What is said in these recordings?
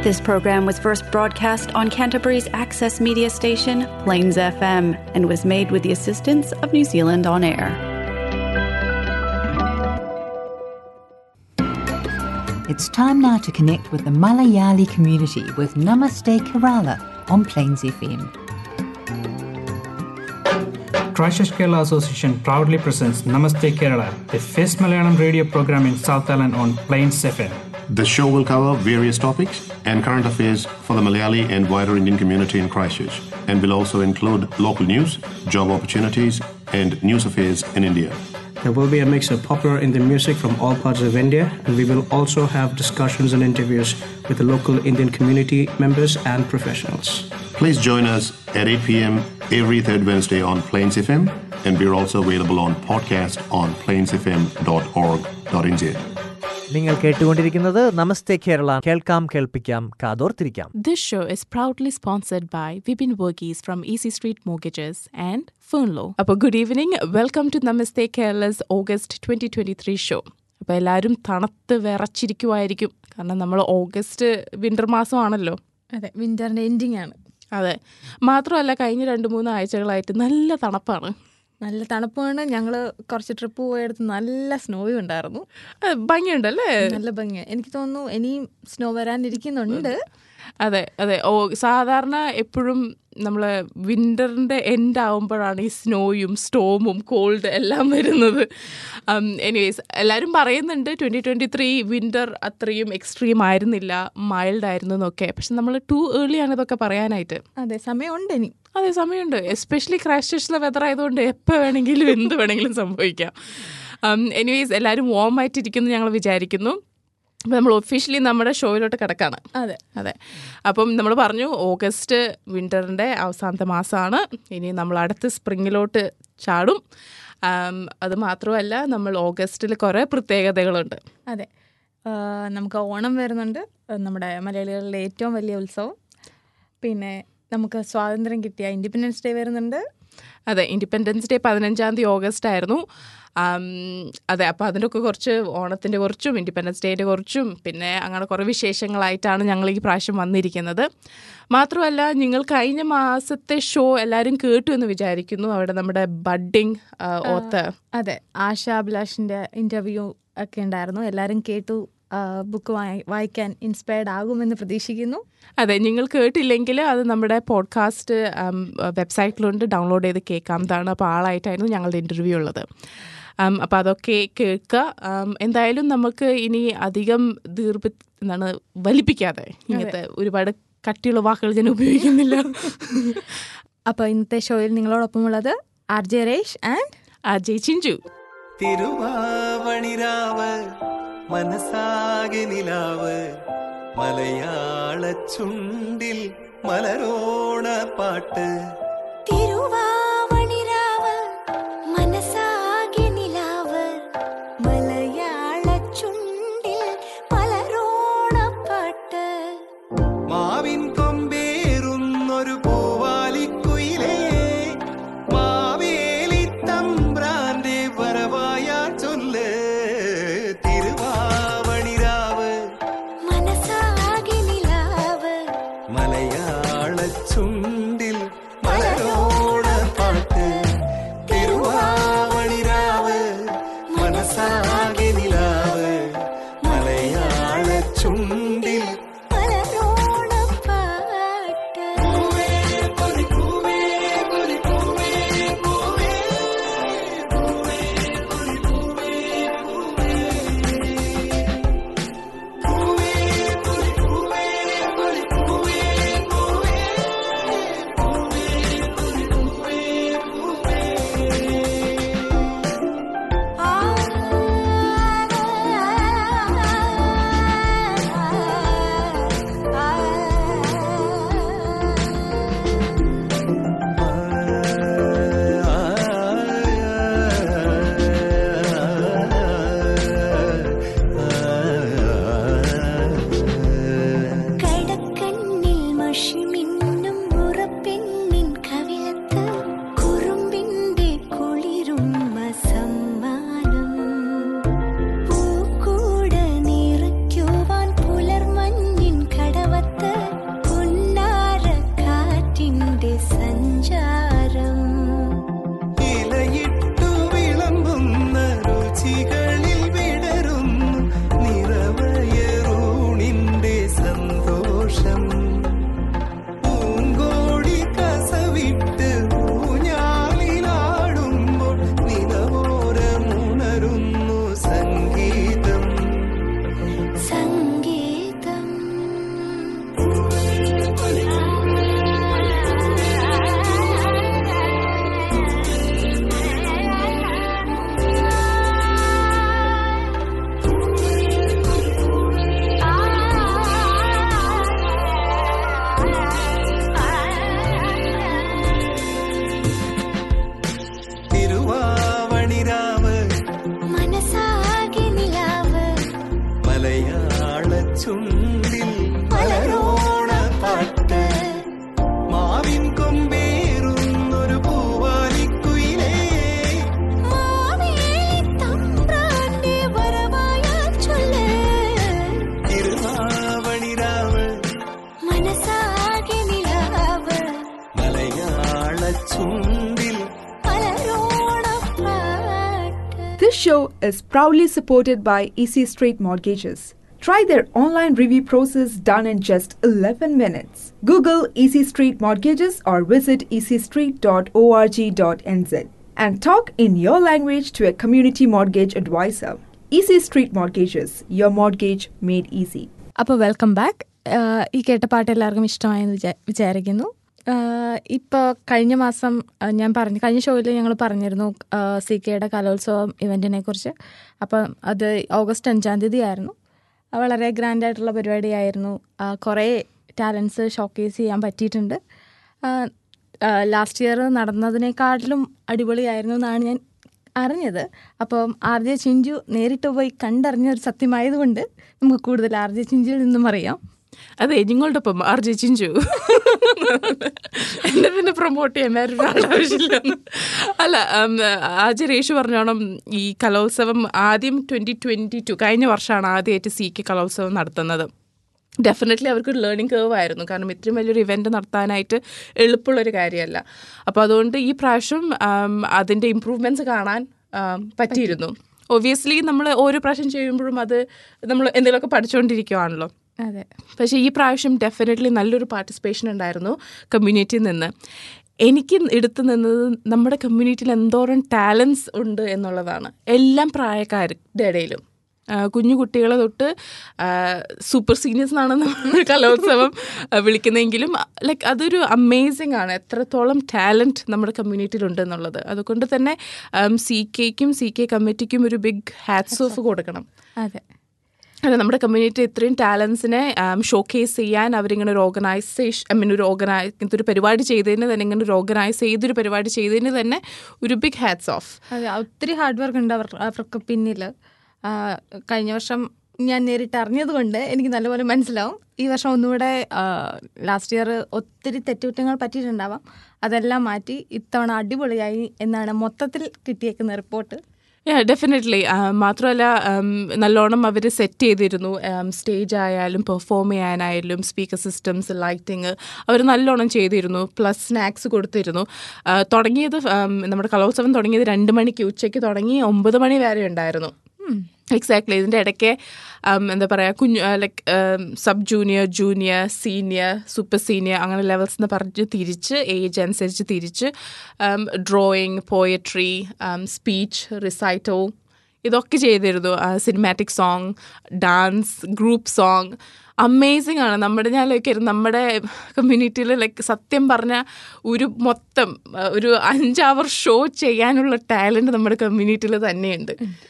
This program was first broadcast on Canterbury's access media station, Plains FM, and was made with the assistance of New Zealand On Air. It's time now to connect with the Malayali community with Namaste Kerala on Plains FM. Christchurch Kerala Association proudly presents Namaste Kerala, the first Malayalam radio program in South Island on Plains FM. The show will cover various topics and current affairs for the Malayali and wider Indian community in Christchurch and will also include local news, job opportunities, and news affairs in India. There will be a mix of popular Indian music from all parts of India, and we will also have discussions and interviews with the local Indian community members and professionals. Please join us at 8 p.m. every third Wednesday on Plains FM, and we're also available on podcast on plainsfm.org.nz. നിങ്ങൾ കേട്ടുകൊണ്ടിരിക്കുന്നത് നമസ്തേ കേരള കേൾക്കാം കേൾപ്പിക്കാം കാതോർത്തിരിക്കാം This show is proudly sponsored by Vipin Verghese from Easy Street Mortgages and Fernlow. അപ്പോൾ good evening welcome to Namaste Kerala's August twenty twenty three show അപ്പോൾ എല്ലാവരും തണുത്ത് വിറച്ചിരിക്കുമായിരിക്കും കാരണം നമ്മൾ ഓഗസ്റ്റ് വിന്റർ മാസമാണല്ലോ അതെ വിന്ററിന്റെ എൻഡിങ് ആണ് അതെ മാത്രമല്ല കഴിഞ്ഞ രണ്ട് മൂന്ന് ആഴ്ചകളായിട്ട് നല്ല തണുപ്പാണ് നല്ല തണുപ്പാണ് ഞങ്ങള് കുറച്ച് ട്രിപ്പ് പോയെടുത്ത് നല്ല സ്നോയും ഉണ്ടായിരുന്നു അത് ഭംഗിയുണ്ടല്ലേ നല്ല ഭംഗിയാണ് എനിക്ക് തോന്നുന്നു ഇനിയും സ്നോ വരാനിരിക്കുന്നുണ്ട് അതെ അതെ ഓ സാധാരണ എപ്പോഴും നമ്മൾ വിൻ്ററിൻ്റെ എൻഡ് ആവുമ്പോഴാണ് ഈ സ്നോയും സ്റ്റോമും കോൾഡ് എല്ലാം വരുന്നത് എനിവേസ് എല്ലാവരും പറയുന്നുണ്ട് ട്വൻറ്റി ട്വൻറ്റി ത്രീ വിൻ്റർ അത്രയും എക്സ്ട്രീം ആയിരുന്നില്ല മൈൽഡ് ആയിരുന്നു എന്നൊക്കെ പക്ഷെ നമ്മൾ ടു ഏർലി ആണ് ഇതൊക്കെ പറയാനായിട്ട് അതെ സമയമുണ്ട് ഇനി അതെ സമയമുണ്ട് എസ്പെഷ്യലി ക്രാഷ് വെതർ ആയതുകൊണ്ട് എപ്പോൾ വേണമെങ്കിലും എന്ത് വേണമെങ്കിലും സംഭവിക്കാം എനിവേസ് എല്ലാവരും വാം ആയിട്ടിരിക്കുന്നു ഞങ്ങൾ വിചാരിക്കുന്നു അപ്പോൾ നമ്മൾ ഒഫീഷ്യലി നമ്മുടെ ഷോയിലോട്ട് കിടക്കാണ് അതെ അതെ അപ്പം നമ്മൾ പറഞ്ഞു ഓഗസ്റ്റ് വിൻ്ററിൻ്റെ അവസാനത്തെ മാസമാണ് ഇനി നമ്മൾ അടുത്ത സ്പ്രിങ്ങിലോട്ട് ചാടും ആം, അത് മാത്രമല്ല നമ്മൾ ഓഗസ്റ്റിൽ കുറേ പ്രത്യേകതകളുണ്ട് അതെ ആ, നമുക്ക് ഓണം വരുന്നുണ്ട് ആ, നമ്മുടെ മലയാളികളുടെ ഏറ്റവും വലിയ ഉത്സവം പിന്നെ നമുക്ക് സ്വാതന്ത്ര്യം കിട്ടിയ ഇൻഡിപെൻഡൻസ് ഡേ വരുന്നുണ്ട് അതെ ഇൻഡിപെൻഡൻസ് ഡേ പതിനഞ്ചാം തീയതി ഓഗസ്റ്റ് ആയിരുന്നു ആം, അതെ അപ്പോൾ അതിൻ്റെ ഒക്കെ കുറച്ച് ഓണത്തിൻ്റെ കുറച്ചും ഇൻഡിപെൻഡൻസ് ഡേയുടെ കുറച്ചും പിന്നെ അങ്ങനെ കുറേ വിശേഷങ്ങളായിട്ടാണ് ഞങ്ങൾ ഈ പ്രാവശ്യം വന്നിരിക്കുന്നത് മാത്രമല്ല നിങ്ങൾ കഴിഞ്ഞ മാസത്തെ ഷോ എല്ലാവരും കേട്ടു എന്ന് വിചാരിക്കുന്നു അവിടെ നമ്മുടെ ബഡ്ഡിങ് ഓത്തർ അതെ ആശാഭിലാഷിന്റെ ഇന്റർവ്യൂ ഒക്കെ ഉണ്ടായിരുന്നു എല്ലാവരും കേട്ടു ബുക്ക് വായിക്കാൻ ഇൻസ്പയർഡ് ആകുമെന്ന് പ്രതീക്ഷിക്കുന്നു അതെ നിങ്ങൾ കേട്ടില്ലെങ്കിൽ അത് നമ്മുടെ പോഡ്കാസ്റ്റ് വെബ്സൈറ്റിലുണ്ട് ഡൗൺലോഡ് ചെയ്ത് കേൾക്കാവുന്നതാണ് അപ്പോൾ ആളായിട്ടായിരുന്നു ഞങ്ങളുടെ ഇൻ്റർവ്യൂ ഉള്ളത് അപ്പോൾ അതൊക്കെ കേൾക്കുക ഉം, എന്തായാലും നമുക്ക് ഇനി അധികം ദീർഘ എന്താണ് വലിപ്പിക്കാതെ ഇങ്ങനത്തെ ഒരുപാട് കട്ടിയുള്ള വാക്കുകൾ ഞാൻ ഉപയോഗിക്കുന്നില്ല അപ്പോൾ ഇന്നത്തെ ഷോയിൽ നിങ്ങളോടൊപ്പമുള്ളത് R J Resh and Ajay Chinchu തിരുവാവണിരാവ് മനസ്സാകെ നിലാവ് മലയാള ചുണ്ടിൽ മലരോണ പാട്ട് തിരുവാവണിരാവ് മനസ്സാകെ നിലാവ് മലയാള ചുണ്ടിൽ പലരോണപ്പാട്ട് മാവിൻ കൊമ്പേറുന്നൊരു പൂവാലിക്കുയിലേ മാവേലി തമ്പ്രാന്റെ വരവായ ചൊല്ല് തിരുവാവണിരാവ് മനസ്സാകെ നിലാവ് മലയാള ചുണ്ടിൽ മലരോണ show is proudly supported by EC Street Mortgages. Try their online review process done in just 11 minutes. Google EC Street Mortgages or visit ecstreet.org.nz and talk in your language to a community mortgage advisor. EC Street Mortgages, your mortgage made easy. അപ്പോൾ welcome back ഈ കേട്ട പാട്ട് എല്ലാവർക്കും ഇഷ്ടമായെന്ന് വിചാ വിചാരിക്കുന്നു ഇപ്പോൾ കഴിഞ്ഞ മാസം ആ, ഞാൻ പറഞ്ഞു കഴിഞ്ഞ ഷോയിൽ ഞങ്ങൾ പറഞ്ഞിരുന്നു സി കെയുടെ കലോത്സവം ഇവൻറ്റിനെ കുറിച്ച് അപ്പം അത് ഓഗസ്റ്റ് അഞ്ചാം തീയതി ആയിരുന്നു ആ, വളരെ ഗ്രാൻഡായിട്ടുള്ള പരിപാടിയായിരുന്നു ആ, കുറേ ടാലൻസ് ഷോക്കേസ് ചെയ്യാൻ പറ്റിയിട്ടുണ്ട് ലാസ്റ്റ് ഇയർ നടന്നതിനേക്കാട്ടിലും അടിപൊളിയായിരുന്നു എന്നാണ് ഞാൻ അറിഞ്ഞത് അപ്പം ആർ ജെ ചിഞ്ചു നേരിട്ട് പോയി കണ്ടറിഞ്ഞ ഒരു സത്യമായതുകൊണ്ട് നമുക്ക് കൂടുതൽ ആർ ജെ ചിഞ്ചുവിൽ നിന്നും അറിയാം അതെ നിങ്ങളുടെ ഒപ്പം ആർ ജെ ചിഞ്ചു എന്നെ പിന്നെ പ്രൊമോട്ട് ചെയ്യാൻ വേറെ ഒരാളുടെ ആവശ്യമില്ല അല്ല ഉം, ആദ്യ രേഷു പറഞ്ഞോണം ഈ കലോത്സവം ആദ്യം ട്വൻറ്റി ട്വൻറ്റി ടു കഴിഞ്ഞ വർഷമാണ് ആദ്യമായിട്ട് സി കെ കലോത്സവം നടത്തുന്നത് ഡെഫിനറ്റ്ലി അവർക്കൊരു ലേണിംഗ് കേവ് ആയിരുന്നു കാരണം ഇത്രയും വലിയൊരു ഇവൻറ്റ് നടത്താനായിട്ട് എളുപ്പമുള്ളൊരു കാര്യമല്ല അപ്പോൾ അതുകൊണ്ട് ഈ പ്രാവശ്യം ഉം, അതിൻ്റെ ഇമ്പ്രൂവ്മെൻറ്റ്സ് കാണാൻ ഉം, പറ്റിയിരുന്നു ഒബ്വിയസ്ലി നമ്മൾ ഓരോ പ്രാവശ്യം ചെയ്യുമ്പോഴും അത് നമ്മൾ എന്തെങ്കിലുമൊക്കെ പഠിച്ചുകൊണ്ടിരിക്കുവാണല്ലോ അതെ പക്ഷേ ഈ പ്രാവശ്യം ഡെഫിനറ്റ്ലി നല്ലൊരു പാർട്ടിസിപ്പേഷൻ ഉണ്ടായിരുന്നു കമ്മ്യൂണിറ്റിയിൽ നിന്ന് എനിക്ക് എടുത്തു നിന്നത് നമ്മുടെ കമ്മ്യൂണിറ്റിയിൽ എന്തോരം ടാലൻസ് ഉണ്ട് എന്നുള്ളതാണ് എല്ലാം പ്രായക്കാരുടെ ഇടയിലും ആ, കുഞ്ഞു കുട്ടികളെ തൊട്ട് സൂപ്പർ സീനിയേഴ്സ് എന്നാണ് നമ്മൾ കലോത്സവം ആ, വിളിക്കുന്നതെങ്കിലും ലൈക്ക് അതൊരു അമേസിങ് ആണ് എത്രത്തോളം ടാലൻറ്റ് നമ്മുടെ കമ്മ്യൂണിറ്റിയിലുണ്ട് എന്നുള്ളത് അതുകൊണ്ട് തന്നെ സി കെക്കും സി കെ കമ്മിറ്റിക്കും ഒരു ബിഗ് ഹാറ്റ്സ് ഓഫ് കൊടുക്കണം അതെ അതെ നമ്മുടെ കമ്മ്യൂണിറ്റി ഇത്രയും ടാലൻസിനെ ഷോക്കേസ് ചെയ്യാൻ അവരിങ്ങനെ ഒരു ഓർഗനൈസേഷൻ ഐ മീൻ ഒരു ഓർഗനൈസ് ഇങ്ങനത്തെ ഒരു പരിപാടി ചെയ്തതിന് തന്നെ ഇങ്ങനെ ഒരു ഓർഗനൈസ് ചെയ്തൊരു പരിപാടി ചെയ്തതിന് തന്നെ ഒരു ബിഗ് ഹാറ്റ്സ് ഓഫ് അതെ ഒത്തിരി ഹാർഡ് വർക്ക് ഉണ്ട് അവർ അവർക്ക് പിന്നിൽ കഴിഞ്ഞ വർഷം ഞാൻ നേരിട്ട് അറിഞ്ഞതുകൊണ്ട് എനിക്ക് നല്ലപോലെ മനസ്സിലാവും ഈ വർഷം ഒന്നുകൂടെ ലാസ്റ്റ് ഇയർ ഒത്തിരി തെറ്റുകുറ്റങ്ങൾ പറ്റിയിട്ടുണ്ടാവാം അതെല്ലാം മാറ്റി ഇത്തവണ അടിപൊളിയായി എന്നാണ് മൊത്തത്തിൽ കിട്ടിയേക്കുന്ന റിപ്പോർട്ട് യാ ഡെഫിനറ്റ്ലി മാത്രമല്ല ഉം, നല്ലോണം അവർ സെറ്റ് ചെയ്തിരുന്നു സ്റ്റേജ് ആയാലും പെർഫോം ചെയ്യാനായാലും സ്പീക്കർ സിസ്റ്റംസ് ലൈറ്റിങ് അവർ നല്ലോണം ചെയ്തിരുന്നു പ്ലസ് സ്നാക്സ് കൊടുത്തിരുന്നു ആ, തുടങ്ങിയത് ഉം, നമ്മുടെ കലോത്സവം തുടങ്ങിയത് രണ്ട് മണിക്ക് ഉച്ചയ്ക്ക് തുടങ്ങി ഒമ്പത് മണി വരെ ഉണ്ടായിരുന്നു എക്സാക്ട്ലി ഇതിൻ്റെ ഇടയ്ക്ക് ഉം, എന്താ പറയുക കുഞ്ഞു like sub junior junior senior super senior അങ്ങനെ ലെവൽസ് എന്ന് പറഞ്ഞ് തിരിച്ച് ഏജ് അനുസരിച്ച് തിരിച്ച് ഡ്രോയിങ് പോയട്രി സ്പീച്ച് റിസൈറ്റോ ഇതൊക്കെ ചെയ്തിരുന്നു cinematic song dance group song amazing ആണ് നമ്മുടെ ഞാൻ ലൈക്ക് നമ്മുടെ കമ്മ്യൂണിറ്റിയിൽ ലൈക്ക് സത്യം പറഞ്ഞ ഒരു മൊത്തം ആ, ഒരു അഞ്ചാവർ ഷോ ചെയ്യാനുള്ള ടാലൻറ്റ് നമ്മുടെ കമ്മ്യൂണിറ്റിയിൽ തന്നെയുണ്ട്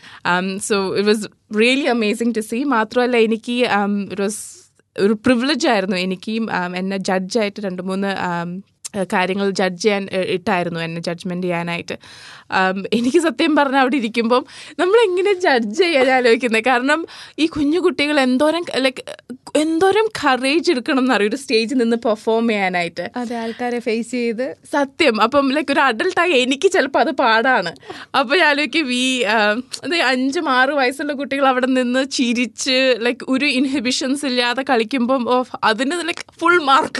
so it was really amazing to see മാത്രമല്ല എനിക്ക് um, it was ഒരു പ്രിവിലേജ് ആയിരുന്നു എനിക്ക് um, എന്നെ ജഡ്ജായിട്ട് രണ്ട് മൂന്ന് um, കാര്യങ്ങൾ ജഡ്ജ് ചെയ്യാൻ എ- ഇട്ടായിരുന്നു എന്നെ ജഡ്ജ്മെൻറ്റ് ചെയ്യാനായിട്ട് ആം, എനിക്ക് സത്യം പറഞ്ഞാൽ അവിടെ ഇരിക്കുമ്പം നമ്മളെങ്ങനെ ജഡ്ജ് ചെയ്യാൻ ആലോചിക്കുന്നത് കാരണം ഈ കുഞ്ഞു കുട്ടികൾ എന്തോരം ലൈക്ക് എന്തോരം കറേജ് എടുക്കണം എന്നറിയും ഒരു സ്റ്റേജിൽ നിന്ന് പെർഫോം ചെയ്യാനായിട്ട് അതെ ആൾക്കാരെ ഫേസ് ചെയ്ത് സത്യം അപ്പം ലൈക്ക് ഒരു അഡൾട്ടായി എനിക്ക് ചിലപ്പോൾ അത് പാടാണ് അപ്പോൾ ഞാൻ ആലോചിക്കും ഈ ആം, അത് അഞ്ചും ആറ് വയസ്സുള്ള കുട്ടികൾ അവിടെ നിന്ന് ചിരിച്ച് ലൈക്ക് ഒരു ഇൻഹിബിഷൻസ് ഇല്ലാതെ കളിക്കുമ്പം ഓഫ് അതിന് ലൈക്ക് ഫുൾ മാർക്ക്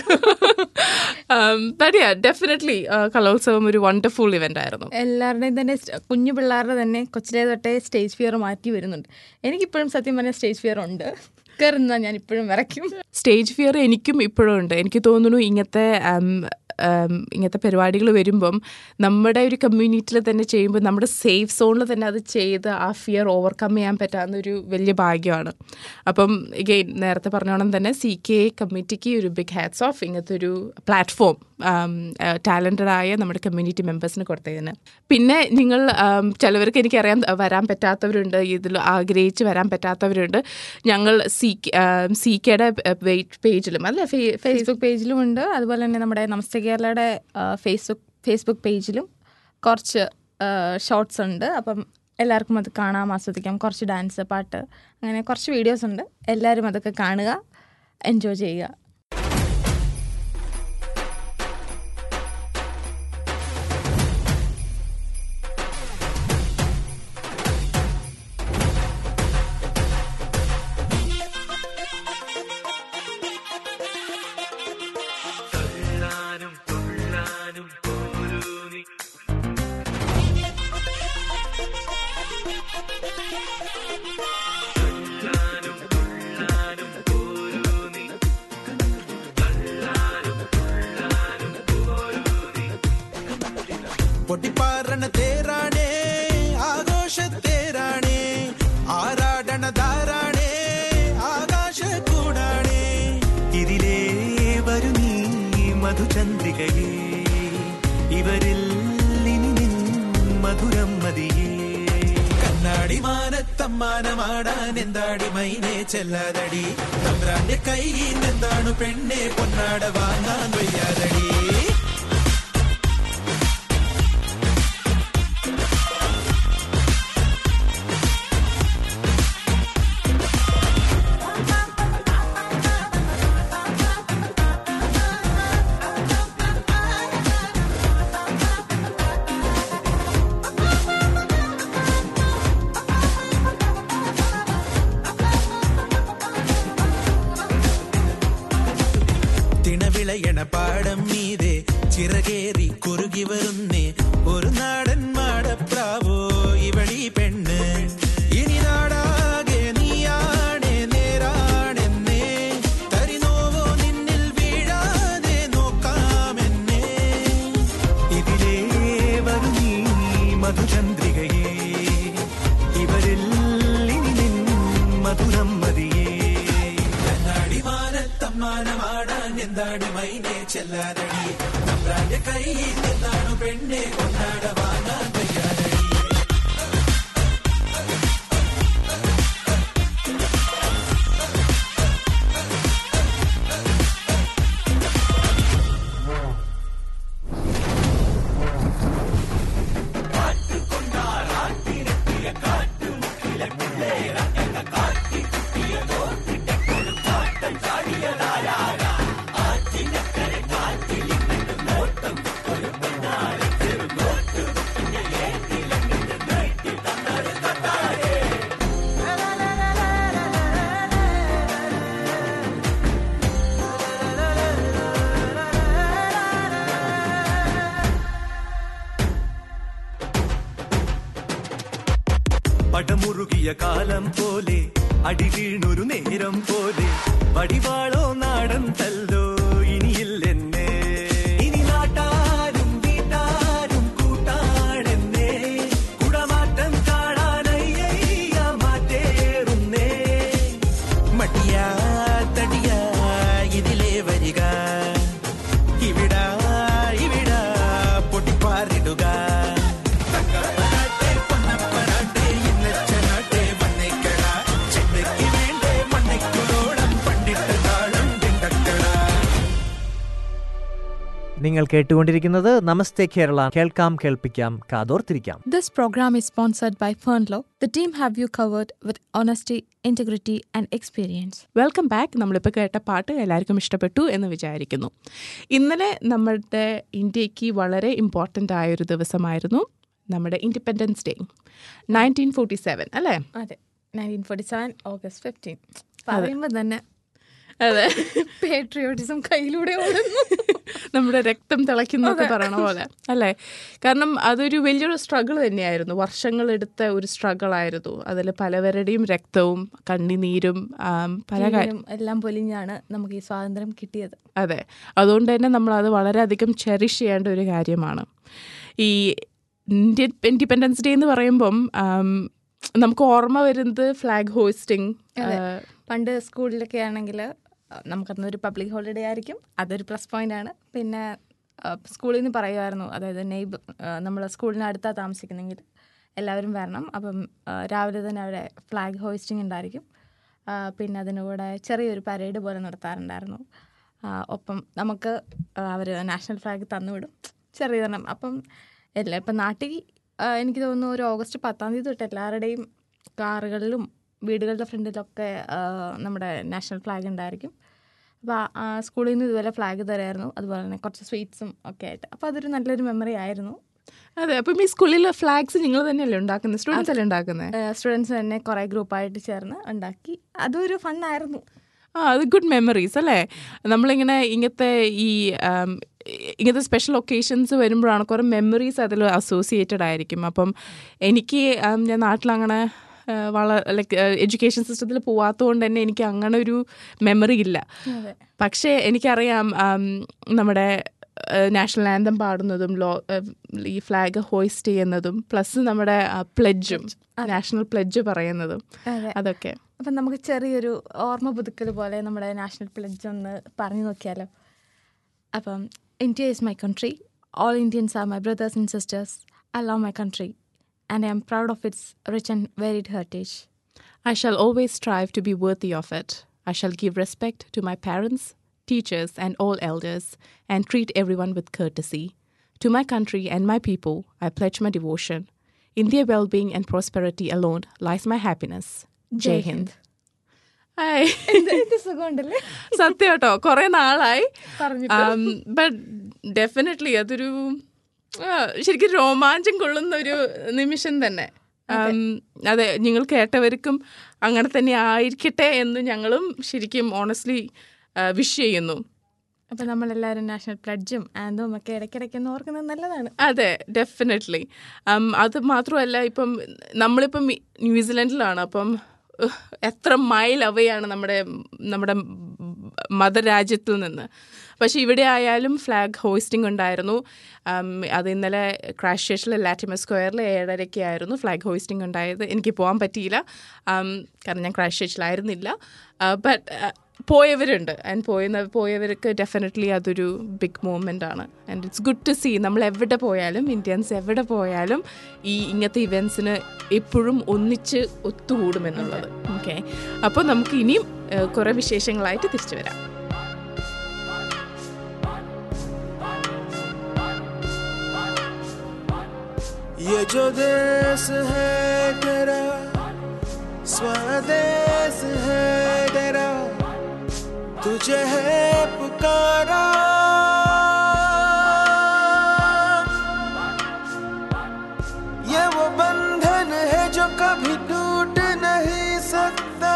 തടിയാ ഡെഫിനറ്റ്ലി കലോത്സവം ഒരു വണ്ടർഫുൾ ഇവന്റ് ആയിരുന്നു എല്ലാവരുടെയും തന്നെ സ്റ്റ- കുഞ്ഞു പിള്ളേരുടെ തന്നെ കൊച്ചിലെ തൊട്ടേ സ്റ്റേജ് ഫിയർ മാറ്റി വരുന്നുണ്ട് എനിക്കിപ്പോഴും സത്യം പറഞ്ഞാൽ സ്റ്റേജ് ഫിയർ ഉണ്ട് കയറുന്ന ഞാൻ ഇപ്പോഴും വിറയ്ക്കും സ്റ്റേജ് ഫിയർ എനിക്കും ഇപ്പോഴും ഉണ്ട് എനിക്ക് തോന്നുന്നു ഇങ്ങനത്തെ ഉം, ഉം, ഇങ്ങനത്തെ പരിപാടികൾ വരുമ്പം നമ്മുടെ ഒരു കമ്മ്യൂണിറ്റിയിൽ തന്നെ ചെയ്യുമ്പോൾ നമ്മുടെ സേഫ് സോണിൽ തന്നെ അത് ചെയ്ത് ആ ഫിയർ ഓവർകം ചെയ്യാൻ പറ്റാവുന്ന ഒരു വലിയ ഭാഗ്യമാണ് അപ്പം ഇഗെയിൻ നേരത്തെ പറഞ്ഞോണം തന്നെ സി കെ കമ്മിറ്റിക്ക് ഒരു ബിഗ് ഹാറ്റ്സ് ഓഫ് ഇങ്ങനത്തെ ഒരു പ്ലാറ്റ്ഫോം ടാലൻറ്റഡ് ആയ നമ്മുടെ കമ്മ്യൂണിറ്റി മെമ്പേഴ്സിന് കൊടുത്തതിന് പിന്നെ നിങ്ങൾ ഉം, ചിലവർക്ക് എനിക്കറിയാം വരാൻ പറ്റാത്തവരുണ്ട് ഇതിൽ ആഗ്രഹിച്ച് വരാൻ പറ്റാത്തവരുണ്ട് ഞങ്ങൾ സി സി കെയുടെ പേജിലും അല്ലേ ഫേ- ഫേസ്ബുക്ക് പേജിലും ഉണ്ട് അതുപോലെ തന്നെ നമ്മുടെ നമസ്തേ കേരളയുടെ ഫേസ്ബുക്ക് ഫേസ്ബുക്ക് പേജിലും കുറച്ച് ഷോർട്സ് ഉണ്ട് അപ്പം എല്ലാവർക്കും അത് കാണാം ആസ്വദിക്കാം കുറച്ച് ഡാൻസ് പാട്ട് അങ്ങനെ കുറച്ച് വീഡിയോസ് ഉണ്ട് എല്ലാവരും അതൊക്കെ കാണുക എൻജോയ് ചെയ്യുക തുള്ളാനും തുള്ളാനും പോരൂ നീ കൊട്ടിപ്പാറണ തേരാണേ ആഘോഷത്തേരാണേ ആരാടണ ധാരാണേ ആകാശ കൂടാണേ ഇതിലേ വരു നീ മധുചന്ദ്രികയേ ഇവരിൽ ഇനി നിൻ മധുരം മതിയേ കണ്ണാടി മാനത്തമ്മാനമാടാൻ എന്താടി മൈനെ ചെല്ലാതടി തമ്പ്രാന്റെ കയ്യിൽ എന്താണ് പെണ്ണെ പൊന്നാട വാങ്ങാൻ വയ്യാതടി തിണവിളയണ പാടം മീതെ ചിറകേറി കുറുകി വരുന്നേ ഒരു നാടൻ മാടപ്രാവോ ഇവളി പെണ്ണ് ഇനി നാടാകെ നീയാണേ നേരാണെന്നേ തരിനോവോ നിന്നിൽ വീഴാതെ നോക്കാമെന്നേ ഇതിലേ വരു നീ മധുചന്ദ്രികയേ ഇവരിൽ ഇനി നിൻ മധുരം മതിയേ കണ്ണാടി മാനത്തമ്മാനമാടാൻ എന്താടി മൈനെ ചെല്ലാതടി തമ്പ്രാന്റെ കയ്യിൽ എന്താണ് പെണ്ണെ കൊണ്ടാട വാങ്ങാൻ വയ്യാതടി പടമുറുകിയ കാലം പോലെ അടി വീണൊരു നേരം പോലെ വടിവാളോ നാടൻ തല്ലോ ഇനിയില്ലെന്നെ ഇനി നാട്ടാരും വീട്ടാരും കൂട്ടാണെന്നേ കുടമാറ്റം കാണാനയ്യ മാറ്റേറുന്നേ മടിയാ തടിയാ ഇതിലേ വരിക ഇവിടാ ഇവിടാ പൊട്ടിപ്പാറിടുക തങ്കപ്പനാട്ടെ, പൊന്നപ്പനാട്ടെ, ഇന്നച്ചനാട്ടെ, വന്നേക്കട. ചെന്നൈക്ക് വേണ്ടേ മണ്ണയ്ക്കുളോളം പണ്ടിട്ട താളം തിണ്ടക്കട നിങ്ങൾ കേട്ടുകൊണ്ടിരിക്കുന്നത് നമസ്തേ കേരള കേൾക്കാം കേൾപ്പിക്കാം കാതോർത്തിരിക്കാം This program is sponsored by Fernlow. The team have you covered with honesty, integrity, and experience. Welcome back നമ്മളിപ്പോൾ കേട്ട പാട്ട് എല്ലാവർക്കും ഇഷ്ടപ്പെട്ടു എന്ന് വിചാരിക്കുന്നു ഇന്നലെ നമ്മളുടെ ഇന്ത്യക്ക് വളരെ ഇമ്പോർട്ടൻ്റ് ആയൊരു ദിവസമായിരുന്നു നമ്മുടെ independence day nineteen forty seven അല്ലേ അതെ nineteen forty seven August fifteen പറയുമ്പോൾ തന്നെ അതെ പേട്രിയോട്ടിസം കയ്യിലൂടെ ഓടുന്നു നമ്മുടെ രക്തം തിളയ്ക്കുന്നൊക്കെ അതെ. പറയണ പോലെ അല്ലേ കാരണം അതൊരു വലിയൊരു സ്ട്രഗിൾ തന്നെയായിരുന്നു വർഷങ്ങളെടുത്ത ഒരു സ്ട്രഗിൾ ആയിരുന്നു അതിൽ പലവരുടെയും രക്തവും കണ്ണിനീരും ആം, പല കാ- ജീവനും എല്ലാം പൊലിഞ്ഞാണ് നമുക്ക് ഈ സ്വാതന്ത്ര്യം കിട്ടിയത് അതെ അതുകൊണ്ട് തന്നെ നമ്മൾ അത് വളരെയധികം ചെറിഷ് ചെയ്യേണ്ട ഒരു കാര്യമാണ് ഈ ഇന്ത്യൻ ഇൻഡിപെൻഡൻസ് ഡേ എന്ന് പറയുമ്പം ആം, നമുക്ക് ഓർമ്മ വരുന്നത് ഫ്ലാഗ് ഹോസ്റ്റിംഗ് അതെ. പണ്ട് സ്കൂളിലൊക്കെ ആണെങ്കിൽ നമുക്കന്ന് ഒരു പബ്ലിക് ഹോളിഡേ ആയിരിക്കും അതൊരു പ്ലസ് പോയിന്റ് ആണ് പിന്നെ ആ, സ്കൂളിൽ നിന്ന് പറയുമായിരുന്നു അതായത് നെയ്ബ് നമ്മൾ സ്കൂളിന് അടുത്താണ് താമസിക്കുന്നെങ്കിൽ എല്ലാവരും വരണം അപ്പം ആ, രാവിലെ തന്നെ അവിടെ ഫ്ലാഗ് ഹോയിസ്റ്റിംഗ് ഉണ്ടായിരിക്കും ആ, പിന്നെ അതിന് കൂടെ ചെറിയൊരു പരേഡ് പോലെ നടത്താറുണ്ടായിരുന്നു ആ, ഒപ്പം നമുക്ക് അവർ നാഷണൽ ഫ്ലാഗ് തന്നുവിടും ചെറിയതെണ്ണം അപ്പം എല്ലാ ഇപ്പം നാട്ടിൽ ആ, എനിക്ക് തോന്നുന്നു ഒരു ഓഗസ്റ്റ് പത്താം തീയതി തൊട്ട് എല്ലാവരുടെയും കാറുകളിലും വീടുകളുടെ ഫ്രണ്ടിലൊക്കെ ആ, നമ്മുടെ നാഷണൽ ഫ്ലാഗ് ഉണ്ടായിരിക്കും അപ്പോൾ സ്കൂളിൽ നിന്ന് ഇതുപോലെ ഫ്ലാഗ് തരായിരുന്നു അതുപോലെ തന്നെ കുറച്ച് സ്വീറ്റ്സും ഒക്കെ ആയിട്ട് അപ്പോൾ അതൊരു നല്ലൊരു മെമ്മറി ആയിരുന്നു അതെ അപ്പം ഈ സ്കൂളിലെ ഫ്ലാഗ്സ് നിങ്ങൾ തന്നെയല്ലേ ഉണ്ടാക്കുന്നത് സ്റ്റുഡൻസ് അല്ലേ ഉണ്ടാക്കുന്നത് സ്റ്റുഡൻസ് തന്നെ കുറേ ഗ്രൂപ്പായിട്ട് ചേർന്ന് ഉണ്ടാക്കി അതൊരു ഫണ്ണായിരുന്നു ആ അത് ഗുഡ് മെമ്മറീസ് അല്ലേ നമ്മളിങ്ങനെ ഇങ്ങനത്തെ ഈ ആം, ഇങ്ങനത്തെ സ്പെഷ്യൽ ഒക്കേഷൻസ് വരുമ്പോഴാണ് കുറേ മെമ്മറീസ് അതിൽ അസോസിയേറ്റഡ് ആയിരിക്കും അപ്പം എനിക്ക് ആം, ഞാൻ നാട്ടിലങ്ങനെ ആ, വള ലൈക്ക് എഡ്യൂക്കേഷൻ സിസ്റ്റത്തിൽ പോവാത്തതുകൊണ്ട് തന്നെ എനിക്ക് അങ്ങനെ ഒരു മെമ്മറി ഇല്ല അതെ. പക്ഷേ എനിക്കറിയാം ആം, നമ്മുടെ നാഷണൽ ആന്തം പാടുന്നതും ലോ ഏഹ്, ഈ ഫ്ലാഗ് ഹോയിസ്റ്റ് ചെയ്യുന്നതും പ്ലസ് നമ്മുടെ പ്ലെഡ്ജും നാഷണൽ പ്ലെഡ്ജ് പറയുന്നതും അതെ. അതൊക്കെ അപ്പം നമുക്ക് ചെറിയൊരു ഓർമ്മ പുതുക്കൽ പോലെ നമ്മുടെ നാഷണൽ പ്ലഡ്ജ് ഒന്ന് പറഞ്ഞു നോക്കിയാലോ അപ്പം India is my country all Indians are my brothers and sisters I love my country and I am proud of its rich and varied heritage I shall always strive to be worthy of it. I shall give respect to my parents, teachers, and all elders, and treat everyone with courtesy. To my country and my people, I pledge my devotion. In their well being and prosperity alone lies my happiness. Jai Hind. Hi സുഖമുണ്ടല്ലേ സത്യം കേട്ടോ കുറെ നാളായി പറഞ്ഞിട്ട്. But definitely അതൊരു ആ, ശരിക്കും രോമാഞ്ചം കൊള്ളുന്ന ഒരു നിമിഷം തന്നെ ഉം, അതെ നിങ്ങൾ കേട്ടവർക്കും അങ്ങനെ തന്നെ ആയിരിക്കട്ടെ എന്ന് ഞങ്ങളും ശരിക്കും ഓണസ്റ്റ്ലി വിഷ് ചെയ്യുന്നു അപ്പം നമ്മളെല്ലാവരും നാഷണൽ പ്ലഡ്ജും ആൻഡും ഒക്കെ ഇടയ്ക്കിടയ്ക്ക് ഒന്ന് ഓർക്കുന്നത് നല്ലതാണ് അതെ ഡെഫിനറ്റ്ലി അത് മാത്രമല്ല ഇപ്പം നമ്മളിപ്പം ന്യൂസിലൻഡിലാണ് അപ്പം ഉഹ്, എത്ര മൈൽ അവയാണ് നമ്മുടെ നമ്മുടെ മദർ രാജ്യത്തിൽ നിന്ന് പക്ഷേ ഇവിടെ ആയാലും ഫ്ലാഗ് ഹോയിസ്റ്റിംഗ് ഉണ്ടായിരുന്നു ഉം, അത് ഇന്നലെ ക്രാഷ് ചേർച്ചിലെ ലാറ്റിമ സ്ക്വയറിൽ ഏഴരയ്ക്ക് ആയിരുന്നു ഫ്ലാഗ് ഹോയിസ്റ്റിംഗ് ഉണ്ടായത് എനിക്ക് പോകാൻ പറ്റിയില്ല ഉം, കാരണം ഞാൻ ക്രാഷ് ചേർച്ചിലായിരുന്നില്ല ബട്ട് പോയവരുണ്ട് ആൻഡ് പോയ പോയവർക്ക് ഡെഫിനറ്റ്ലി അതൊരു ബിഗ് മൂവ്മെൻ്റ് ആണ് and it's good to see നമ്മൾ എവിടെ പോയാലും ഇന്ത്യൻസ് എവിടെ പോയാലും ഈ ഇങ്ങനത്തെ ഇവൻസിന് എപ്പോഴും ഒന്നിച്ച് ഒത്തുകൂടുമെന്നുള്ളത് ഓക്കെ അപ്പോൾ നമുക്ക് ഇനിയും ഏഹ്, കുറേ വിശേഷങ്ങളായിട്ട് തിരിച്ചു വരാം ये जो देश है तेरा स्वदेश है तेरा तुझे है पुकारा ये वो बंधन है जो कभी टूट नहीं सकता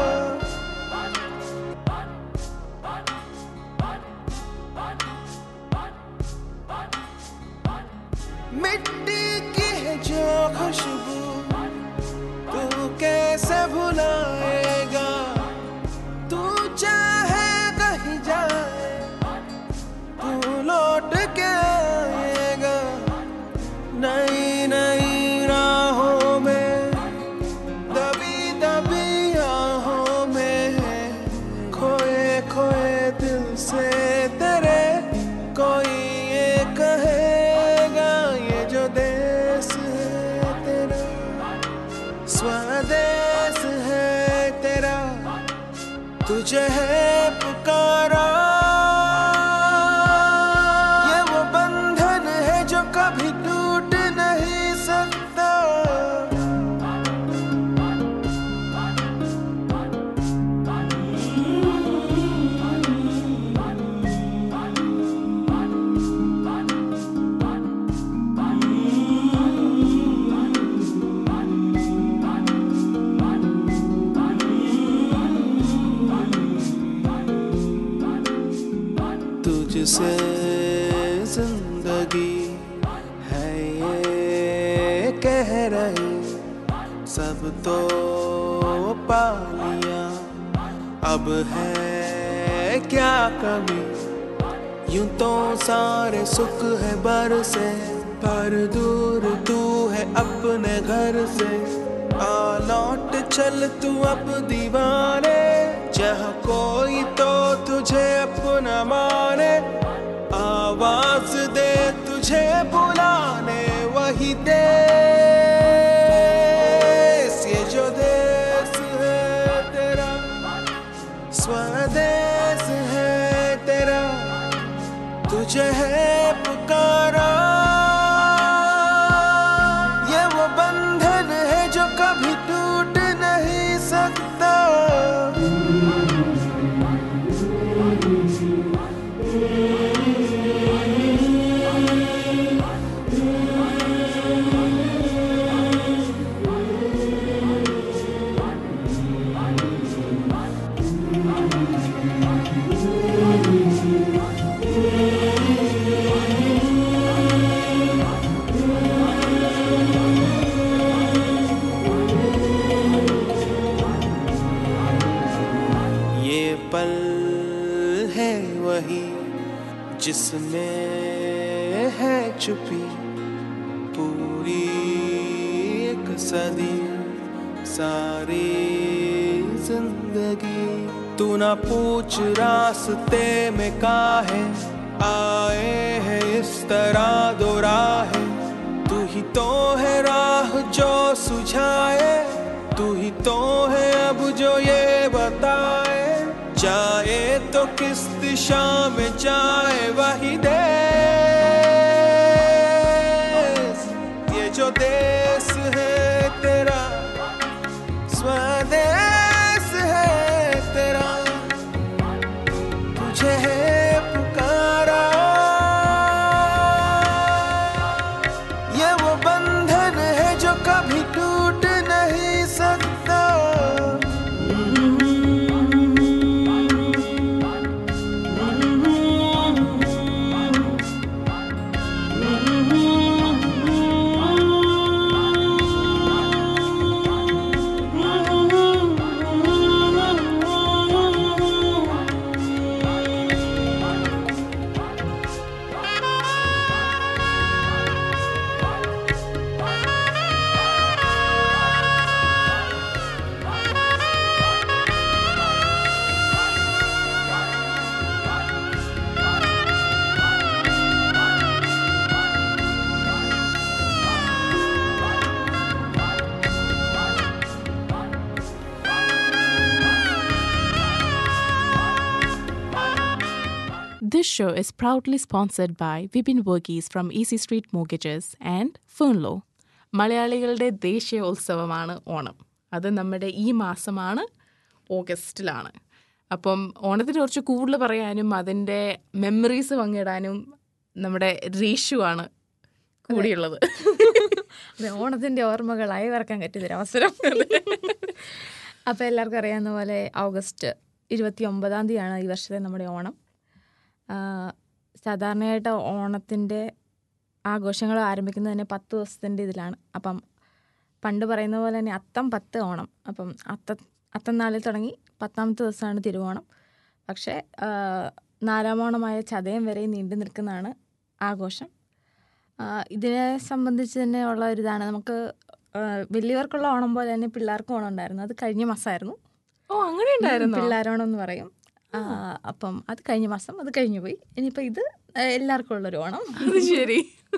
मिट्टी की है जो खुशबू तू कैसे भुलाएगा तू चाहे कहीं जाए तू लौट के आएगा नई नई राहों में दबी दबी आहों में खोए खोए दिल से तेरे कोई ये कहेगा ये जो देश है तेरा स्वदेश है तेरा तुझे है पुकारा ये वो बंधन है जो कभी टूट नहीं सकता तुझसे जिंदगी है ये कह रही सब तो पा लिया अब है क्या कमी यूं तो सारे सुख है बर से पर दूर तू है अपने घर से आ लौट चल तू अब दीवाने जहाँ कोई तो तुझे अपना माने आवाज दे तुझे बुलाने वही देश ये जो देश है तेरा स्वदेश है तेरा तुझे है पुकारा ये वो बंधन है जो कभी टूट नहीं सकता ये पल है वही जिसमें है छुपी पूरी एक सदी सारी जिंदगी तू ना पूछ रास्ते में काहे आए है इस तरह दो राहें तू ही तो है राह जो सुझाए तू ही तो है अब जो ये बताए जाए तो किस दिशा में जाए वही देश ये जो देश है तेरा स्वदेश है तेरा तुझे है पुकारा ये वो बंधन है जो कभी टूट नहीं सकता This show is proudly sponsored by Vipin Verghese from Easy Street Mortgages and Fernlo. മലയാളികളുടെ ദേശീയോത്സവമാണ് ഓണം അത് നമ്മുടെ ഈ മാസമാണ് ഓഗസ്റ്റിലാണ് അപ്പം ഓണത്തിനെ കുറിച്ച് കൂടുതൽ പറയാനും അതിൻ്റെ മെമ്മറീസ് പങ്കിടാനും നമ്മുടെ റീഷു ആണ് കൂടിയുള്ളത് അതെ ഓണത്തിൻ്റെ ഓർമ്മകളായി വറക്കാൻ പറ്റിയൊരു അവസരം അപ്പോൾ എല്ലാവർക്കും അറിയാവുന്ന പോലെ ഓഗസ്റ്റ് ഇരുപത്തി ഒമ്പതാം തീയതിയാണ് ഈ വർഷത്തെ നമ്മുടെ ഓണം ആ, സാധാരണയായിട്ട് ഓണത്തിൻ്റെ ആഘോഷങ്ങൾ ആരംഭിക്കുന്നത് തന്നെ പത്ത് ദിവസത്തിൻ്റെ ഇതിലാണ് അപ്പം പണ്ട് പറയുന്ന പോലെ തന്നെ അത്തം പത്ത് ഓണം അപ്പം അത്ത അത്തം നാളിൽ തുടങ്ങി പത്താമത്തെ ദിവസമാണ് തിരുവോണം പക്ഷേ ആ, നാലാം ഓണമായ ചതയം വരെ നീണ്ടു നിൽക്കുന്നതാണ് ആഘോഷം ആ, ഇതിനെ സംബന്ധിച്ച് തന്നെ ഉള്ള ഒരു ഇതാണ് നമുക്ക് ആ, വലിയവർക്കുള്ള ഓണം പോലെ തന്നെ പിള്ളേർക്കും ഓണം ഉണ്ടായിരുന്നു അത് കഴിഞ്ഞ മാസമായിരുന്നു ഓ അങ്ങനെ ഉണ്ടായിരുന്നോ? പിള്ളേരോണം എന്ന് പറയും ആ, അപ്പം അത് കഴിഞ്ഞ മാസം അത് കഴിഞ്ഞു പോയി ഇനിയിപ്പോൾ ഇത് ആ, എല്ലാവർക്കും ഉള്ളൊരു ഓണം അത് ശരി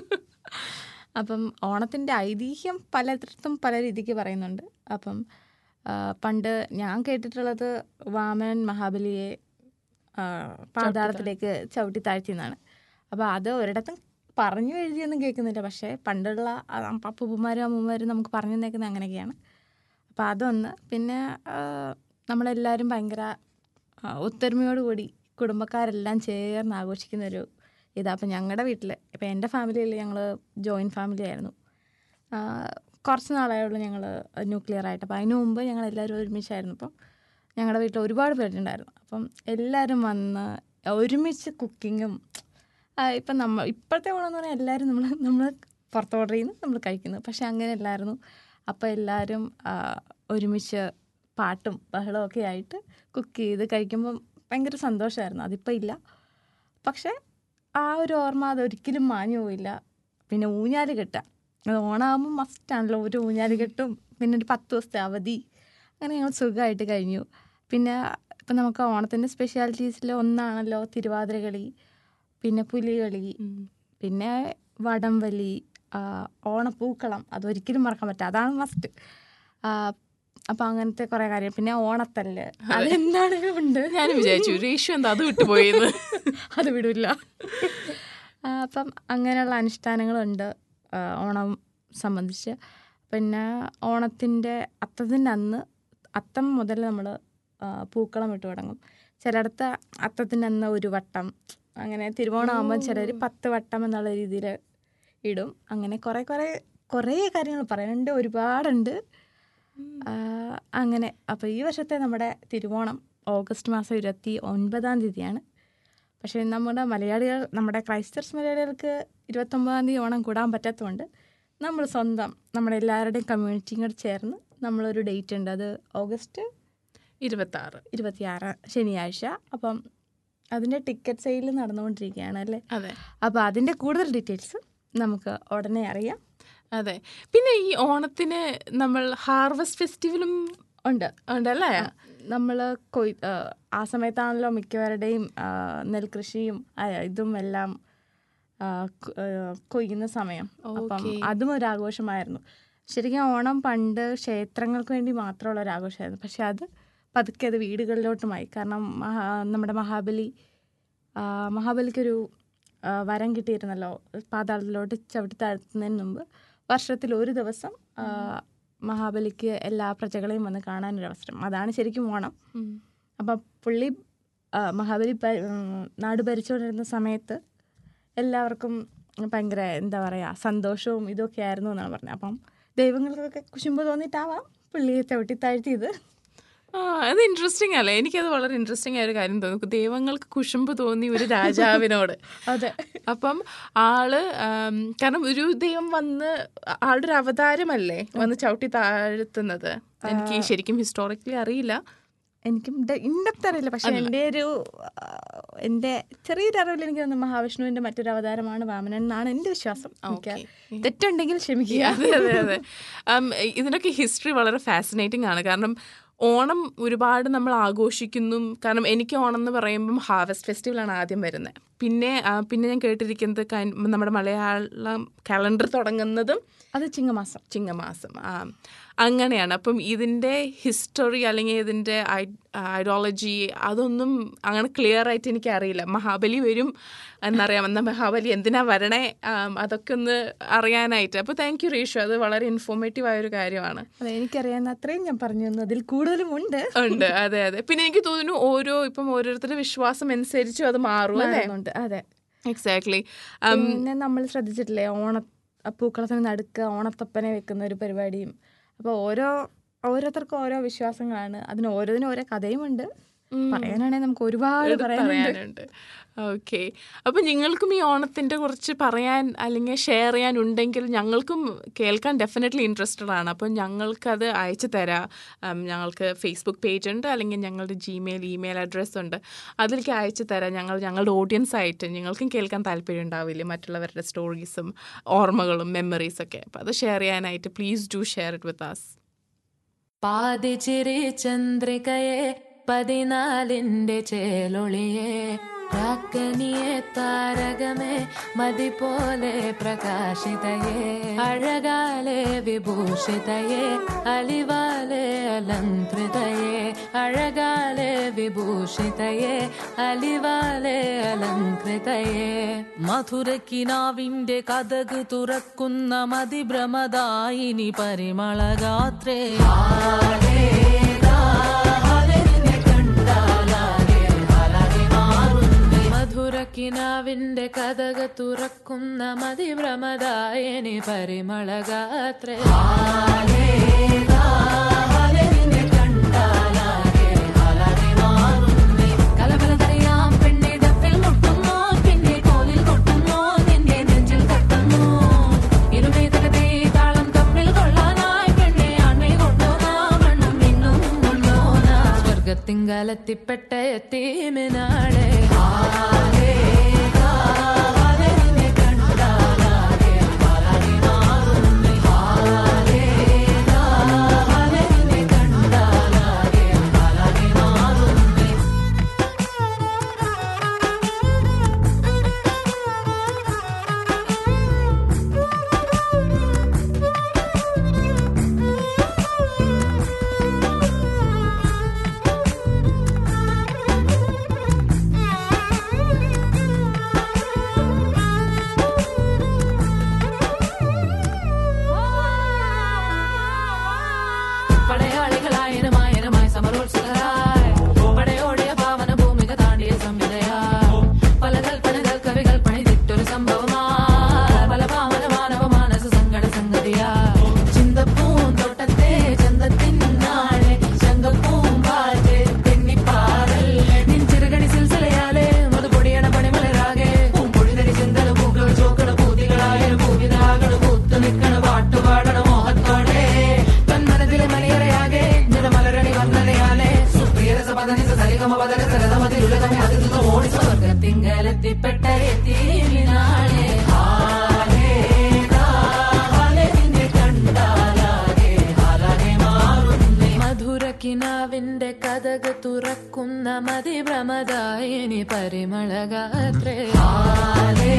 അപ്പം ഓണത്തിൻ്റെ ഐതിഹ്യം പലയിടത്തും പല രീതിക്ക് പറയുന്നുണ്ട് അപ്പം ആ, പണ്ട് ഞാൻ കേട്ടിട്ടുള്ളത് വാമനൻ മഹാബലിയെ ആ, പാതാളത്തിലേക്ക് ചവിട്ടി താഴ്ത്തിയെന്നാണ് അപ്പോൾ അത് ഒരിടത്തും പറഞ്ഞു എഴുതിയൊന്നും കേൾക്കുന്നില്ല പക്ഷേ പണ്ടുള്ള ആ അപ്പൂപ്പന്മാരും അമ്മൂമ്മമാരും നമുക്ക് പറഞ്ഞു തന്നേക്കുന്നത് അങ്ങനെയൊക്കെയാണ് അപ്പോൾ അതൊന്ന് പിന്നെ ആ, നമ്മളെല്ലാവരും ഭയങ്കര ആ, ഒത്തൊരുമയോടുകൂടി കുടുംബക്കാരെല്ലാം ചേർന്ന് ആഘോഷിക്കുന്ന ഒരു ഇതാ അപ്പം ഞങ്ങളുടെ വീട്ടിൽ ഇപ്പം എൻ്റെ ഫാമിലിയിൽ ഞങ്ങൾ ജോയിൻറ്റ് ഫാമിലി ആയിരുന്നു ആ, കുറച്ച് നാളായുള്ളൂ ഞങ്ങൾ ന്യൂക്ലിയർ ആയിട്ട് അപ്പം അതിന് മുമ്പ് ഞങ്ങൾ എല്ലാവരും ഒരുമിച്ചായിരുന്നു അപ്പം ഞങ്ങളുടെ വീട്ടിൽ ഒരുപാട് പേരുണ്ടായിരുന്നു അപ്പം എല്ലാവരും വന്ന് ഒരുമിച്ച് കുക്കിങ്ങും ഇപ്പം നമ്മൾ ഇപ്പോഴത്തെ ഓണം എന്ന് പറഞ്ഞാൽ എല്ലാവരും നമ്മൾ നമ്മൾ പുറത്ത് ഓർഡർ ചെയ്യുന്നു നമ്മൾ കഴിക്കുന്നു പക്ഷെ അങ്ങനെ അല്ലായിരുന്നു അപ്പോൾ എല്ലാവരും ആ, ഒരുമിച്ച് പാട്ടും ബഹളവും ഒക്കെ ആയിട്ട് കുക്ക് ചെയ്ത് കഴിക്കുമ്പം ഭയങ്കര സന്തോഷമായിരുന്നു അതിപ്പോൾ ഇല്ല പക്ഷേ ആ ഒരു ഓർമ്മ അതൊരിക്കലും മാഞ്ഞു പോയില്ല പിന്നെ ഊഞ്ഞാല് കെട്ടുക അത് ഓണമാകുമ്പോൾ മസ്റ്റാണല്ലോ ഒരു ഊഞ്ഞാല് കെട്ടും പിന്നെ ഒരു പത്ത് ദിവസത്തെ അവധി അങ്ങനെ ഞങ്ങൾ സുഖമായിട്ട് കഴിഞ്ഞു പിന്നെ ഇപ്പം നമുക്ക് ഓണത്തിൻ്റെ സ്പെഷ്യാലിറ്റീസിൽ ഒന്നാണല്ലോ തിരുവാതിര കളി പിന്നെ പുലികളി പിന്നെ വടംവലി ആ, ഓണപ്പൂക്കളം അതൊരിക്കലും മറക്കാൻ പറ്റില്ല അതാണ് മസ്റ്റ് അപ്പം അങ്ങനത്തെ കുറേ കാര്യം പിന്നെ ഓണത്തല്ല് അതെന്താണെങ്കിലും ഉണ്ട് ഞാനും വിചാരിച്ചു റീഷു എന്താ അത് വിട്ടുപോയെന്ന് അത് വിടില്ല ആ, അപ്പം അങ്ങനെയുള്ള അനുഷ്ഠാനങ്ങളുണ്ട് ആ, ഓണം സംബന്ധിച്ച് പിന്നെ ഓണത്തിൻ്റെ അത്തത്തിൻ്റെ അന്ന് അത്തം മുതൽ നമ്മൾ പൂക്കളം ഇട്ട് തുടങ്ങും ചിലയിടത്ത് അത്തത്തിൻ്റെ അന്ന് ഒരു വട്ടം അങ്ങനെ തിരുവോണം ആകുമ്പോൾ ചിലർ പത്ത് വട്ടം എന്നുള്ള രീതിയിൽ ഇടും അങ്ങനെ കുറേ കുറേ കുറേ കാര്യങ്ങൾ പറയാനുണ്ട് ഒരുപാടുണ്ട് ആ, അങ്ങനെ അപ്പോൾ ഈ വർഷത്തെ നമ്മുടെ തിരുവോണം ഓഗസ്റ്റ് മാസം ഇരുപത്തി ഒൻപതാം തീയതിയാണ് പക്ഷേ നമ്മുടെ മലയാളികൾ നമ്മുടെ ക്രൈസ്തർസ് മലയാളികൾക്ക് ഇരുപത്തൊമ്പതാം തീയതി ഓണം കൂടാൻ പറ്റാത്തതുകൊണ്ട് നമ്മൾ സ്വന്തം നമ്മുടെ എല്ലാവരുടെയും കമ്മ്യൂണിറ്റിയും കൂടെ ചേർന്ന് നമ്മളൊരു ഡേറ്റ് ഉണ്ട് അത് ഓഗസ്റ്റ് ഇരുപത്തി ആറ് ഇരുപത്തിയാറ് ശനിയാഴ്ച അപ്പം അതിന്റെ ടിക്കറ്റ് സെയിൽ നടന്നുകൊണ്ടിരിക്കുകയാണ് അല്ലേ അതെ അപ്പോൾ അതിന്റെ കൂടുതൽ ഡീറ്റെയിൽസ് നമുക്ക് ഉടനെ അറിയാം അതെ പിന്നെ ഈ ഓണത്തിന് നമ്മൾ ഹാർവസ്റ്റ് ഫെസ്റ്റിവലും ഉണ്ട് ഉണ്ടല്ലേ നമ്മൾ കൊയ് ആ, ആ സമയത്താണല്ലോ മിക്കവരുടെയും ആ, നെൽകൃഷിയും ആ, ഇതും എല്ലാം ആ, കൊ- ആ, കൊയ്യുന്ന സമയം അപ്പം ഓക്കേ. അതും ഒരു ആഘോഷമായിരുന്നു ശരിക്കും ഓണം പണ്ട് ക്ഷേത്രങ്ങൾക്ക് വേണ്ടി മാത്രമുള്ള ഒരു ആഘോഷമായിരുന്നു പക്ഷെ അത് പതുക്കെ അത് വീടുകളിലോട്ടുമായി കാരണം മഹാ നമ്മുടെ മഹാബലി ആ, മഹാബലിക്കൊരു ആ, വരം കിട്ടിയിരുന്നല്ലോ പാതാളത്തിലോട്ട് ചവിട്ടി താഴ്ത്തുന്നതിന് മുമ്പ് വർഷത്തിൽ ഒരു ദിവസം ആ, മഹാബലിക്ക് എല്ലാ പ്രജകളെയും വന്ന് കാണാനൊരു അവസരം അതാണ് ശരിക്കും ഓണം അപ്പം പുള്ളി ആ, മഹാബലി ഭ- ഉം, നാട് ഭരിച്ചുകൊണ്ടിരുന്ന സമയത്ത് എല്ലാവർക്കും ഭയങ്കര എന്താ പറയുക സന്തോഷവും ഇതൊക്കെ ആയിരുന്നു എന്നാണ് പറഞ്ഞത് അപ്പം ദൈവങ്ങൾക്കൊക്കെ കുശുമ്പ് തോന്നിയിട്ടാവാം പുള്ളിയെ ചവിട്ടി താഴ്ത്തിയത് ആ അത് ഇൻട്രസ്റ്റിംഗ് അല്ലേ എനിക്കത് വളരെ ഇൻട്രസ്റ്റിംഗ് ആയ ഒരു കാര്യം തോന്നുന്നു ദൈവങ്ങൾക്ക് കുശുമ്പ് തോന്നി ഒരു രാജാവിനോട് അതെ അപ്പം ആള് ആം, കാരണം ഒരു ദൈവം വന്ന് ആളുടെ ഒരു അവതാരമല്ലേ വന്ന് ചവിട്ടി താഴ്ത്തുന്നത് എനിക്ക് ശരിക്കും ഹിസ്റ്റോറിക്കലി അറിയില്ല എനിക്കും ഇൻഡപ്ത് അറിയില്ല പക്ഷെ അല്ല. എൻ്റെ ഒരു ആ, എൻ്റെ ചെറിയൊരു അറിവിൽ എനിക്ക് തോന്നുന്നു മഹാവിഷ്ണുവിന്റെ മറ്റൊരു അവതാരമാണ് വാമനൻ എന്നാണ് എൻ്റെ വിശ്വാസം എനിക്ക് തെറ്റുണ്ടെങ്കിൽ ക്ഷമിക്കുക അതെ അതെ അതെ ഉം, ഇതിനൊക്കെ ഹിസ്റ്ററി വളരെ ഫാസിനേറ്റിംഗ് ആണ് കാരണം ഓണം ഒരുപാട് നമ്മൾ ആഘോഷിക്കുന്നു കാരണം എനിക്ക് ഓണം എന്ന് പറയുമ്പം ഹാർവസ്റ്റ് ഫെസ്റ്റിവലാണ് ആദ്യം വരുന്നത് പിന്നെ ആ, പിന്നെ ഞാൻ കേട്ടിരിക്കുന്നത് കൈ- നമ്മുടെ മലയാളം കാലണ്ടർ തുടങ്ങുന്നതും അത് ചിങ്ങമാസം ചിങ്ങമാസം ആ അങ്ങനെയാണ് അപ്പം ഇതിൻ്റെ ഹിസ്റ്ററി അല്ലെങ്കിൽ ഇതിൻ്റെ ഐഡിയോളജി അതൊന്നും അങ്ങനെ ക്ലിയർ ആയിട്ട് എനിക്ക് അറിയില്ല മഹാബലി വരും എന്നറിയാം എന്നാൽ മഹാബലി എന്തിനാ വരണേ ആം, അതൊക്കെ ഒന്ന് അറിയാനായിട്ട് അപ്പോൾ താങ്ക് യു റീഷു അത് വളരെ ഇൻഫോർമേറ്റീവ് ആയൊരു കാര്യമാണ് അതെ എനിക്കറിയാവുന്ന അത്രയും ഞാൻ പറഞ്ഞു തന്നു അതിൽ കൂടുതലും ഉണ്ട് ഉണ്ട് അതെ അതെ പിന്നെ എനിക്ക് തോന്നുന്നു ഓരോ ഇപ്പം ഓരോരുത്തരുടെ വിശ്വാസം അനുസരിച്ചും അത് മാറും അല്ലേ മാറുന്നുണ്ട്, അതെ എക്സാക്ട്ലി പിന്നെ നമ്മൾ ശ്രദ്ധിച്ചിട്ടില്ലേ ഓണ പൂക്കളത്തിന് നടുക്ക് ഓണത്തപ്പനെ വെക്കുന്ന ഒരു പരിപാടിയും അപ്പോൾ ഓരോ ഓരോരുത്തർക്കും ഓരോ വിശ്വാസങ്ങളാണ് അതിന് ഓരോന്നിനും ഓരോ കഥയുമുണ്ട് പറയാനാണെങ്കിൽ നമുക്ക് ഒരുപാട് ഇത് പറയാനുണ്ട് പറയാനുണ്ട് ഓക്കെ അപ്പം നിങ്ങൾക്കും ഈ ഓണത്തിൻ്റെ കുറച്ച് പറയാൻ അല്ലെങ്കിൽ ഷെയർ ചെയ്യാനുണ്ടെങ്കിൽ ഞങ്ങൾക്കും കേൾക്കാൻ ഡെഫിനറ്റ്ലി ഇൻട്രസ്റ്റഡ് ആണ് അപ്പം ഞങ്ങൾക്കത് അയച്ചു തരാം ഉം, ഞങ്ങൾക്ക് ഫേസ്ബുക്ക് പേജ് ഉണ്ട് അല്ലെങ്കിൽ ഞങ്ങളുടെ ജിമെയിൽ ഇമെയിൽ അഡ്രസ്സ് ഉണ്ട് അതിലേക്ക് അയച്ചു തരാം ഞങ്ങൾ ഞങ്ങളുടെ ഓഡിയൻസ് ആയിട്ട് ഞങ്ങൾക്കും കേൾക്കാൻ താല്പര്യം ഉണ്ടാവില്ലേ മറ്റുള്ളവരുടെ സ്റ്റോറീസും ഓർമ്മകളും മെമ്മറീസൊക്കെ അപ്പം അത് ഷെയർ ചെയ്യാനായിട്ട് please do share it with us പാതിച്ചിരി ചന്ദ്രികയെ പതിനാലിന്റെ ചേലൊളിയെ പ്രാക്കനിയെ താരകമേ മതി പോലെ പ്രകാശിതയെ അഴകാലെ വിഭൂഷിതയെ അലിവാലെ അലങ്കൃതയെ അഴകാലെ വിഭൂഷിതയെ അലിവാലെ അലങ്കൃതയെ മധുരക്കിനാവിന്റെ കഥക് തുറക്കുന്ന മതിഭ്രമദായിനി പരിമളഗാത്രേ മധുരക്കിനാവിന്റെ കഥക തുറക്കുന്ന മതിഭ്രമദായനി പരിമളഗാത്രേ കലബലതറിയാം പെണ്ണെ ഡപ്പിൽ മുട്ടുന്നു പിന്നെ കോലിൽ കൊട്ടുന്നു നിന്റെ നെഞ്ചിൽ തട്ടുന്നു ഇരുമേതകത്തെ താളം തമ്മിൽ കൊള്ളാനായി പെണ്ണെ ആൺമേ കൊണ്ടുപോകാം മണ്ണും മിന്നും കൊണ്ടോന സ്വർഗത്തിങ്കലെത്തിപ്പെട്ട എത്തീമിനാളെ സ്വർഗത്തിങ്കലെത്തിപ്പെട്ട എത്തിനാളെ ഹാലേ ഹാലേ നിന്നെ കണ്ടാലാകെ ഹാലാകെ മാറുന്നേ മധുരക്കിനാവിന്റെ കഥക് തുറക്കുന്ന മതിഭ്രമദായിനി പരിമളഗാത്രേ ഹാലേ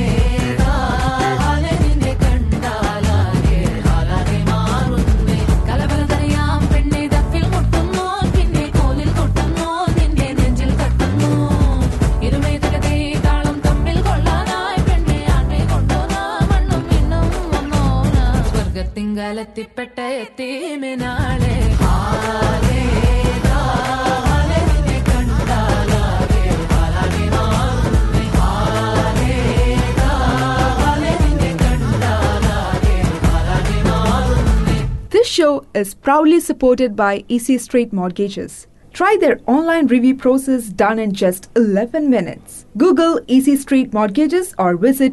ഹാലേ നിന്നെ കണ്ടാലാകെ ഹാലാകെ മാറുന്നേ കലബലതറിയാം പെണ്ണെ ദഫിൽ മുട്ടുന്നു പിന്നെ കോലിൽ കൊട്ടുന്നു നിന്റെ നെഞ്ചിൽ തട്ടുന്നു ഇരുമേ തകതേ താളം തമ്മിൽ കൊള്ളാനായി പെണ്ണെ ആട്ടെ കൊണ്ടോനാ മണ്ണും മിണ്ണും വന്നോനാ സ്വർഗത്തിങ്കലെത്തിപ്പെട്ട എത്തീമിനാളെ ഹാലേ ഹാലേ നിന്നെ കണ്ടാലാകെ ഹാലാകെ മാറുന്നേ ഹാലേ ഹാലേ നിന്നെ കണ്ടാലാകെ ഹാലാകെ മാറുന്നേ This show is proudly supported by EC Straight Mortgages. Try their online review process done in just 11 minutes. Google EC Street Mortgages or visit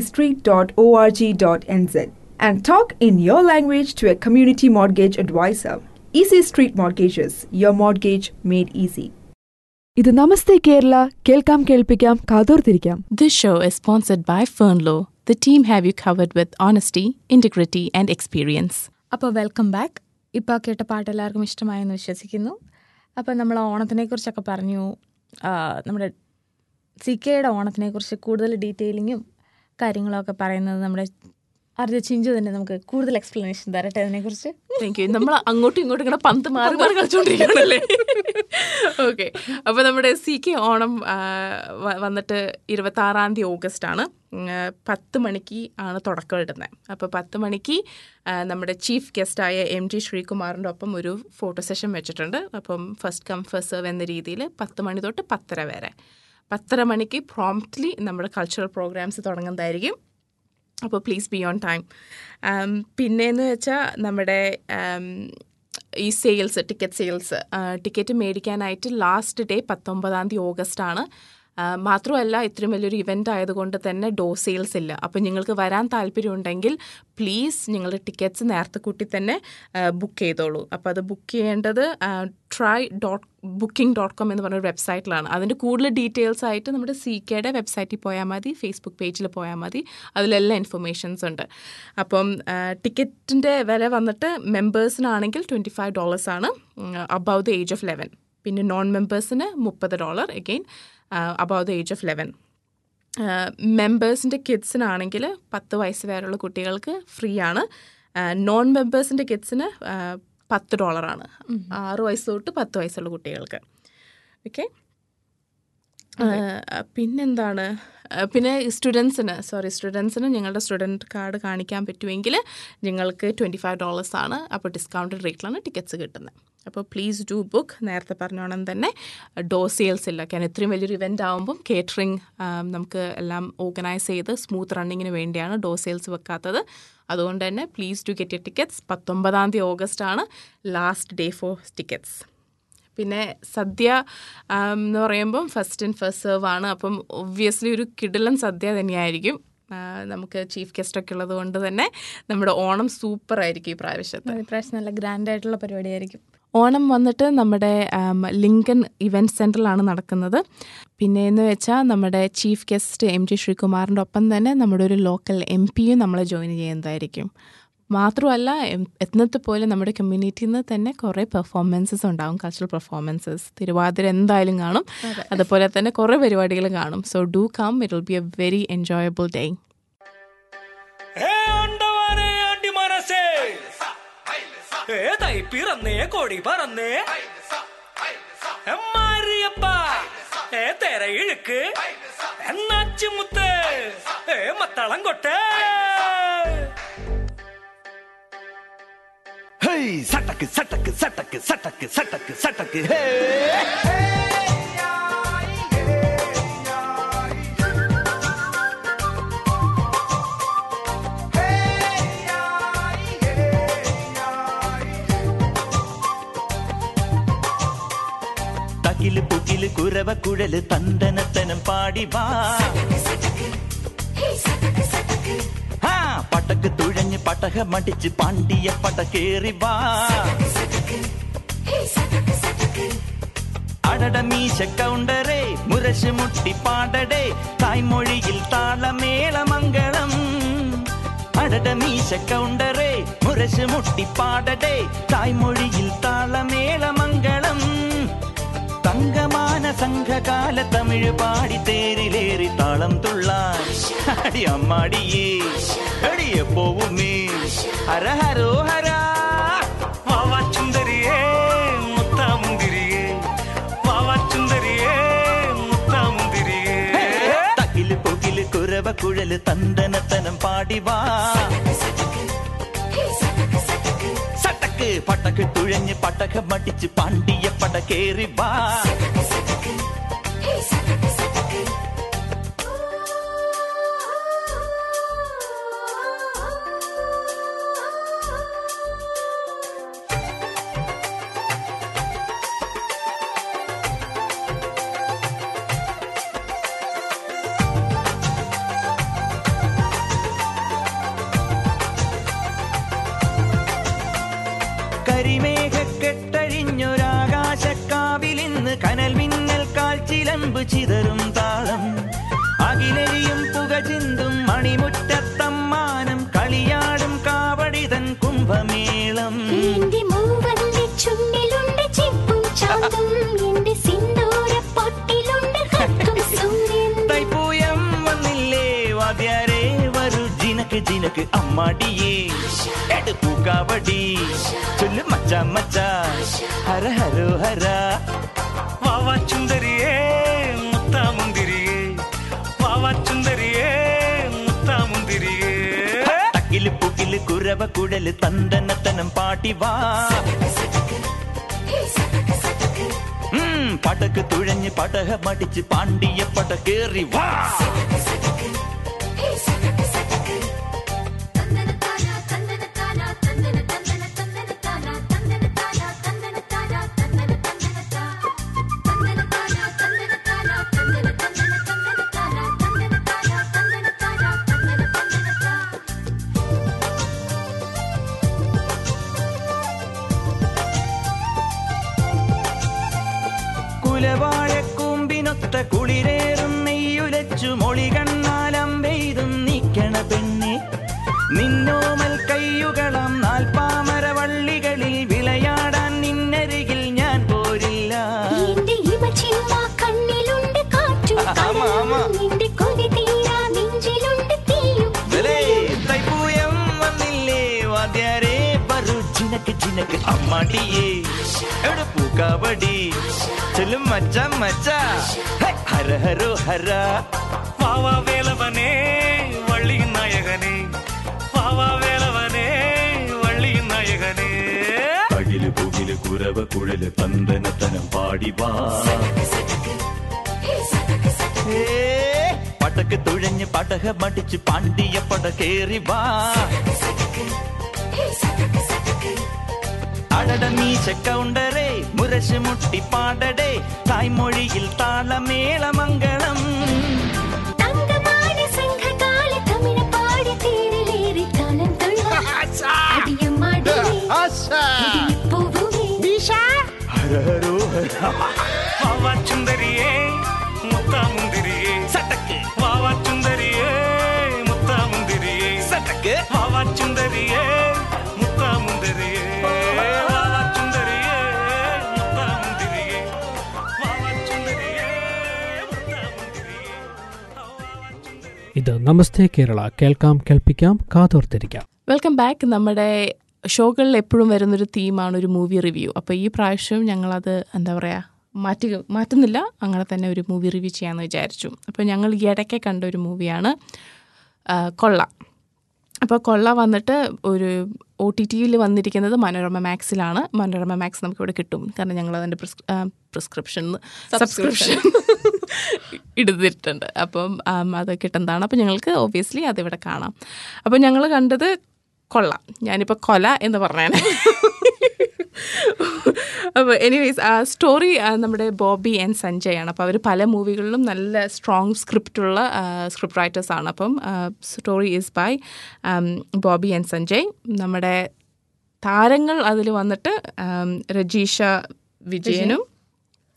ecstreet.org.nz and talk in your language to a community mortgage advisor. EC Street Mortgages, your mortgage made easy. ഇത് നമസ്തേ കേരള കേൾക്കാം കേൾപ്പിക്കാം കാതോർത്തിരിക്കാം This show is sponsored by Fernlow. The team have you covered with honesty, integrity, and experience. അപ്പോൾ welcome back ഇപ്പോൾ കേട്ട പാട്ട് എല്ലാവർക്കും ഇഷ്ടമായെന്ന് വിശ്വസിക്കുന്നു അപ്പോൾ നമ്മൾ ഓണത്തിനെ കുറിച്ചൊക്കെ പറഞ്ഞു ആ, നമ്മുടെ സി കെയുടെ ഓണത്തിനെ കുറിച്ച് കൂടുതൽ ഡീറ്റെയിലിങ്ങും കാര്യങ്ങളൊക്കെ പറയുന്നത് നമ്മുടെ അർജ ചിഞ്ചു തന്നെ നമുക്ക് കൂടുതൽ എക്സ്പ്ലനേഷൻ തരട്ടെ അതിനെക്കുറിച്ച് താങ്ക് യു നമ്മൾ അങ്ങോട്ടും ഇങ്ങോട്ടും ഇങ്ങനെ പന്ത് മാറി മാറി കളിച്ചുകൊണ്ടിരിക്കുകയാണല്ലേ ഓക്കെ അപ്പോൾ നമ്മുടെ സി കെ ഓണം ആ, വ- വന്നിട്ട് ഇരുപത്തി ആറാം തീയതി ഓഗസ്റ്റ് ആണ് ഉം, ആ, പത്ത് മണിക്ക് ആണ് തുടക്കം ഇടുന്നത് അപ്പോൾ പത്ത് മണിക്ക് ആ, നമ്മുടെ ചീഫ് ഗസ്റ്റായ എം ജി ശ്രീകുമാറിൻ്റെ ഒപ്പം ഒരു ഫോട്ടോ സെഷൻ വെച്ചിട്ടുണ്ട് അപ്പം ഫസ്റ്റ് കം ഫസ്റ്റ് സെർവ് എന്ന രീതിയിൽ പത്ത് മണി തൊട്ട് പത്തര വരെ പത്തര മണിക്ക് പ്രോംപ്റ്റ്ലി നമ്മുടെ കൾച്ചറൽ പ്രോഗ്രാംസ് തുടങ്ങുന്നതായിരിക്കും അപ്പോൾ പ്ലീസ് ബി ഓൺ ടൈം പിന്നെയെന്ന് വെച്ചാൽ നമ്മുടെ ആം, ഈ സെയിൽസ് ടിക്കറ്റ് സെയിൽസ് ടിക്കറ്റ് മേടിക്കാനായിട്ട് ലാസ്റ്റ് ഡേ പത്തൊമ്പതാം തീയതി ഓഗസ്റ്റ് ആണ് ആ, മാത്രമല്ല ഇത്രയും വലിയൊരു ഇവൻ്റ് ആയതുകൊണ്ട് തന്നെ ഡോ സെയിൽസ് ഇല്ല അപ്പോൾ നിങ്ങൾക്ക് വരാൻ താല്പര്യമുണ്ടെങ്കിൽ പ്ലീസ് നിങ്ങളുടെ ടിക്കറ്റ്സ് നേരത്തെ കൂട്ടി തന്നെ ബുക്ക് ചെയ്തോളൂ അപ്പോൾ അത് ബുക്ക് ചെയ്യേണ്ടത് try dot booking dot com എന്ന് പറഞ്ഞ വെബ്സൈറ്റിലാണ് അതിൻ്റെ കൂടുതൽ ഡീറ്റെയിൽസ് ആയിട്ട് നമ്മുടെ സി കെയുടെ വെബ്സൈറ്റിൽ പോയാൽ മതി ഫേസ്ബുക്ക് പേജിൽ പോയാൽ മതി അതിലെല്ലാം ഇൻഫർമേഷൻസ് ഉണ്ട് അപ്പം ടിക്കറ്റിൻ്റെ വില വന്നിട്ട് മെമ്പേഴ്സിനാണെങ്കിൽ ട്വൻറ്റി ഫൈവ് ഡോളേഴ്സാണ് above the age of eleven പിന്നെ നോൺ മെമ്പേഴ്സിന് മുപ്പത് dollar again above the age of eleven മെമ്പേഴ്സിൻ്റെ കിഡ്സിനാണെങ്കിൽ പത്ത് വയസ്സ് വരെയുള്ള കുട്ടികൾക്ക് ഫ്രീ ആണ് നോൺ മെമ്പേഴ്സിൻ്റെ കിഡ്സിന് പത്ത് ഡോളറാണ് ആറ് വയസ്സ് തൊട്ട് പത്ത് വയസ്സുള്ള കുട്ടികൾക്ക് ഓക്കെ പിന്നെന്താണ് ആ, പിന്നെ സ്റ്റുഡൻസിന് സോറി സ്റ്റുഡൻസിന് ഞങ്ങളുടെ സ്റ്റുഡൻറ്റ് കാർഡ് കാണിക്കാൻ പറ്റുമെങ്കിൽ നിങ്ങൾക്ക് ട്വൻറ്റി ഫൈവ് ഡോളേഴ്സ് ആണ് അപ്പോൾ ഡിസ്കൗണ്ടഡ് റേറ്റിലാണ് ടിക്കറ്റ്സ് കിട്ടുന്നത് അപ്പോൾ പ്ലീസ് ഡു ബുക്ക് നേരത്തെ പറഞ്ഞോണം തന്നെ ഡോ സെയിൽസ് ഇല്ല കാരണം ഇത്രയും വലിയൊരു ഇവൻ്റ് ആകുമ്പം കേറ്ററിംഗ് നമുക്ക് എല്ലാം ഓർഗനൈസ് ചെയ്ത് സ്മൂത്ത് റണ്ണിങ്ങിന് വേണ്ടിയാണ് ഡോ സെയിൽസ് വെക്കാത്തത് അതുകൊണ്ട് തന്നെ please do get your tickets പത്തൊമ്പതാം തീയതി ഓഗസ്റ്റ് ആണ് ലാസ്റ്റ് ഡേ ഫോർ ടിക്കറ്റ്സ് പിന്നെ സദ്യ ആം, എന്ന് പറയുമ്പം ഫസ്റ്റ് ആൻഡ് ഫസ്റ്റ് സെർവ് ആണ് അപ്പം ഒബ്വിയസ്ലി ഒരു കിടിലൻ സദ്യ തന്നെയായിരിക്കും ആ, നമുക്ക് ചീഫ് ഗസ്റ്റ് ഒക്കെ ഉള്ളത് കൊണ്ട് തന്നെ നമ്മുടെ ഓണം സൂപ്പർ ആയിരിക്കും ഈ പ്രാവശ്യത്തെ ഇപ്രാവശ്യം നല്ല ഗ്രാൻഡ് ആയിട്ടുള്ള പരിപാടിയായിരിക്കും ഓണം വന്നിട്ട് നമ്മുടെ ആം, ലിങ്കൺ ഇവൻറ്റ് സെൻറ്ററിലാണ് നടക്കുന്നത് പിന്നെ എന്ന് വെച്ചാൽ നമ്മുടെ ചീഫ് ഗസ്റ്റ് എം ജി ശ്രീകുമാറിൻ്റെ ഒപ്പം തന്നെ നമ്മുടെ ഒരു ലോക്കൽ എം പിയും നമ്മളെ ജോയിൻ ചെയ്യുന്നതായിരിക്കും മാത്രമല്ല എം- എന്നത്തെ പോലെ നമ്മുടെ കമ്മ്യൂണിറ്റിയിൽ നിന്ന് തന്നെ കുറേ പെർഫോമൻസസ് ഉണ്ടാവും കൾച്ചറൽ പെർഫോമൻസസ് തിരുവാതിര എന്തായാലും കാണും അതുപോലെ തന്നെ കുറേ പരിപാടികൾ കാണും so do come it will be a very enjoyable day ആണ്ടവാനെ ആണ്ടി മനസ്സേ ഏതായി പിറന്നേ കൊടി പറന്നേ മാരിയപ്പ ഏ തെര ഇഴുക്ക് എന്നാച്ചുമുത്ത് ഏ മത്തളം കൊട്ടേ ഹേയ് സട്ടക്ക് സട്ടക്ക് സട്ടക്ക് സട്ടക്ക് സട്ടക്ക് സട്ടക്ക് ഹേ തകില് പുകില് കുരവ കുഴല് തന്തനത്തനം പാടി വാ ആ പട്ടക്ക് തുഴഞ്ഞ് പട്ടക മടിച്ച് പാണ്ടിയ പട കേറി വാ അടട മീശ കൗണ്ടറേ മുരശ് മുട്ടി പാടടേ തായ്മൊഴിയിൽ താളമേളമംഗളം അടട മീശ കൗണ്ടറേ മുരശ് മുട്ടി പാടടേ തായ്മൊഴിയിൽ താളമേളമംഗളം തങ്കമാന സംഘകാല തമിഴ് പാടി തേരിലേറി താളം തുള്ളാൻ അടി അമ്മാടിയേ അടിയെ പോവുമേ ഹര ഹരോ ഹരാ വാവാച്ചുന്തരിയേ മുത്താമുന്തിരിയേ വാവാച്ചുന്തരിയേ മുത്താമുന്തിരിയേ തകില് പുകില് കുരവ കുഴല് തന്തനത്തനം പാടി വാ സട്ടക്ക് പട്ടക്ക് തുഴഞ്ഞ് പട്ടക മടിച്ച് പാണ്ടിയ പട കേറി വാ കരിമേഘക്കെട്ടഴിഞ്ഞൊരാകാശക്കാവിലിന്ന് കനൽ മിന്നൽ കാൽച്ചിലമ്പ് ചിതറും താളം അകിലരിയും പുക ചിന്തും മണിമുറ്റത്തമ്മാനം കളിയാടും കാവടിതൻ കുംഭമേളം എന്റെ മൂവന്റെ ചുണ്ടിലുണ്ട് ചിപ്പും ചാന്തും എന്റെ സിന്ദൂര പൊട്ടിലുണ്ട് കത്തും സൂര്യൻ തൈപ്പൂയം വന്നില്ലേ വാദ്യാരേ വരൂ ജിനക്ക് ജിനക്ക് അമ്മാടിയേ എടുപ്പൂ കാവടി ചൊല്ലു മച്ച മച്ച ഹര ഹരോ ഹര വാവാച്ചുന്തരിയേ മുത്താമുന്തിരിയേ വാവാച്ചുന്തരിയേ മുത്താമുന്തിരിയേ തക്കില് പുകില് കുരവ കുഴല് തന്തനത്തനം പാട്ടി വാ ഉം, പടക്ക് തുഴഞ്ഞ് പടക മടിച്ച് പാണ്ടിയ പട കേറി വാ കുലവാഴക്കൂമ്പിനൊത്ത കുളിരേറും നെയ്യുലച്ചു മൊളി കണ്ണാലം പെയ്തും നീക്കണ പെണ്ണെ നിന്നോമൽ കയ്യുകളം നാൽപ്പാമര വള്ളികളിൽ വിളയാടാൻ നിന്നരികിൽ ഞാൻ പോരില്ല എന്റെ ഇവ ചിമ്മ കണ്ണിലുണ്ട് കാറ്റും ആമാ, ആമാ. കടലും നിന്റെ കൊതി തീരാ നെഞ്ചിലുണ്ട് തീയും ദലേ, തൈപ്പൂയം വന്നില്ലേ വാദ്യാരേ വരൂ ജിനക്ക് ജിനക്ക് അമ്മാടിയേ എടുപ്പൂ കാവടി ചെല്ലും മച്ച മച്ച ഹേ, ഹര ഹരോ ഹര വാവാ വേലവനേ വള്ളി നായകനേ വാവാ വേലവനേ വള്ളി നായകനേ പകില് പുകില് കുരവ കുഴല് തന്തനത്തനം പാടി വാ ഏ, പടക്ക് തുഴഞ്ഞ് പടക മടിച്ച് പാണ്ടിയ പട കേറി വാ അടട മീശ കൗണ്ടറേ മുരശ് മുട്ടി പാടടേ തായ്മൊഴിയിൽ താളമേളമംഗളം തങ്കമാന സംഘകാല തമിഴ് പാടി തേരിലേറി താളം തുള്ളാൻ അടിയമ്മാടിയേ ഇടിയെ പോവുമേ ഹര ഹരോ ഹര വാവാച്ചുന്തരിയേ മുത്താമുന്തിരിയേ സട്ടക്ക് വാവാച്ചുന്തരിയേ മുത്താമുന്തിരിയേ സട്ടക്ക് വാവാച്ചുന്തരിയേ മുത്താമുന്തിരിയേ വാവാച്ചുന്തരിയേ മുത്താമുന്തിരിയേ വാവാച്ചുന്തരിയേ മുത്താമുന്തിരിയേ ഇത് നമസ്തേ കേരള കേൾക്കാം കേൾപ്പിക്കാം കാതോർത്തിരിക്കാം വെൽക്കം ബാക്ക് നമ്മുടെ ഷോകളിൽ എപ്പോഴും വരുന്നൊരു തീമാണ് ഒരു മൂവി റിവ്യൂ അപ്പോൾ ഈ പ്രാവശ്യം ഞങ്ങളത് എന്താ പറയുക മാറ്റി മാറ്റുന്നില്ല അങ്ങനെ തന്നെ ഒരു മൂവി റിവ്യൂ ചെയ്യാമെന്ന് വിചാരിച്ചു അപ്പോൾ ഞങ്ങൾ ഈ ഇടയ്ക്ക് കണ്ട ഒരു മൂവിയാണ് ആ, കൊള്ള അപ്പോൾ കൊള്ള വന്നിട്ട് ഒരു ഒ ടി ടിയിൽ വന്നിരിക്കുന്നത് മനോരമ മാക്സിലാണ് മനോരമ മാക്സ് നമുക്കിവിടെ കിട്ടും കാരണം ഞങ്ങൾ അതിൻ്റെ പ്രിസ്ക്രിപ്ഷൻ സബ്സ്ക്രിപ്ഷൻ എടുത്തിട്ടുണ്ട് അപ്പം ആം, അത് കിട്ടുന്നതാണ് അപ്പം ഞങ്ങൾക്ക് ഒബ്വിയസ്ലി അതിവിടെ കാണാം അപ്പം ഞങ്ങൾ കണ്ടത് കൊള്ള ഞാനിപ്പോൾ കൊല എന്ന് പറഞ്ഞേനെ അപ്പോൾ എനിവേസ് ആ സ്റ്റോറി നമ്മുടെ ബോബി ആൻഡ് സഞ്ജയ് ആണ് അപ്പോൾ അവർ പല മൂവികളിലും നല്ല സ്ട്രോങ് സ്ക്രിപ്റ്റുള്ള സ്ക്രിപ്റ്റ് റൈറ്റേഴ്സ് ആണ് അപ്പം story is by Bobby and Sanjay നമ്മുടെ താരങ്ങൾ അതിൽ വന്നിട്ട് ആം, രജീഷ വിജയനും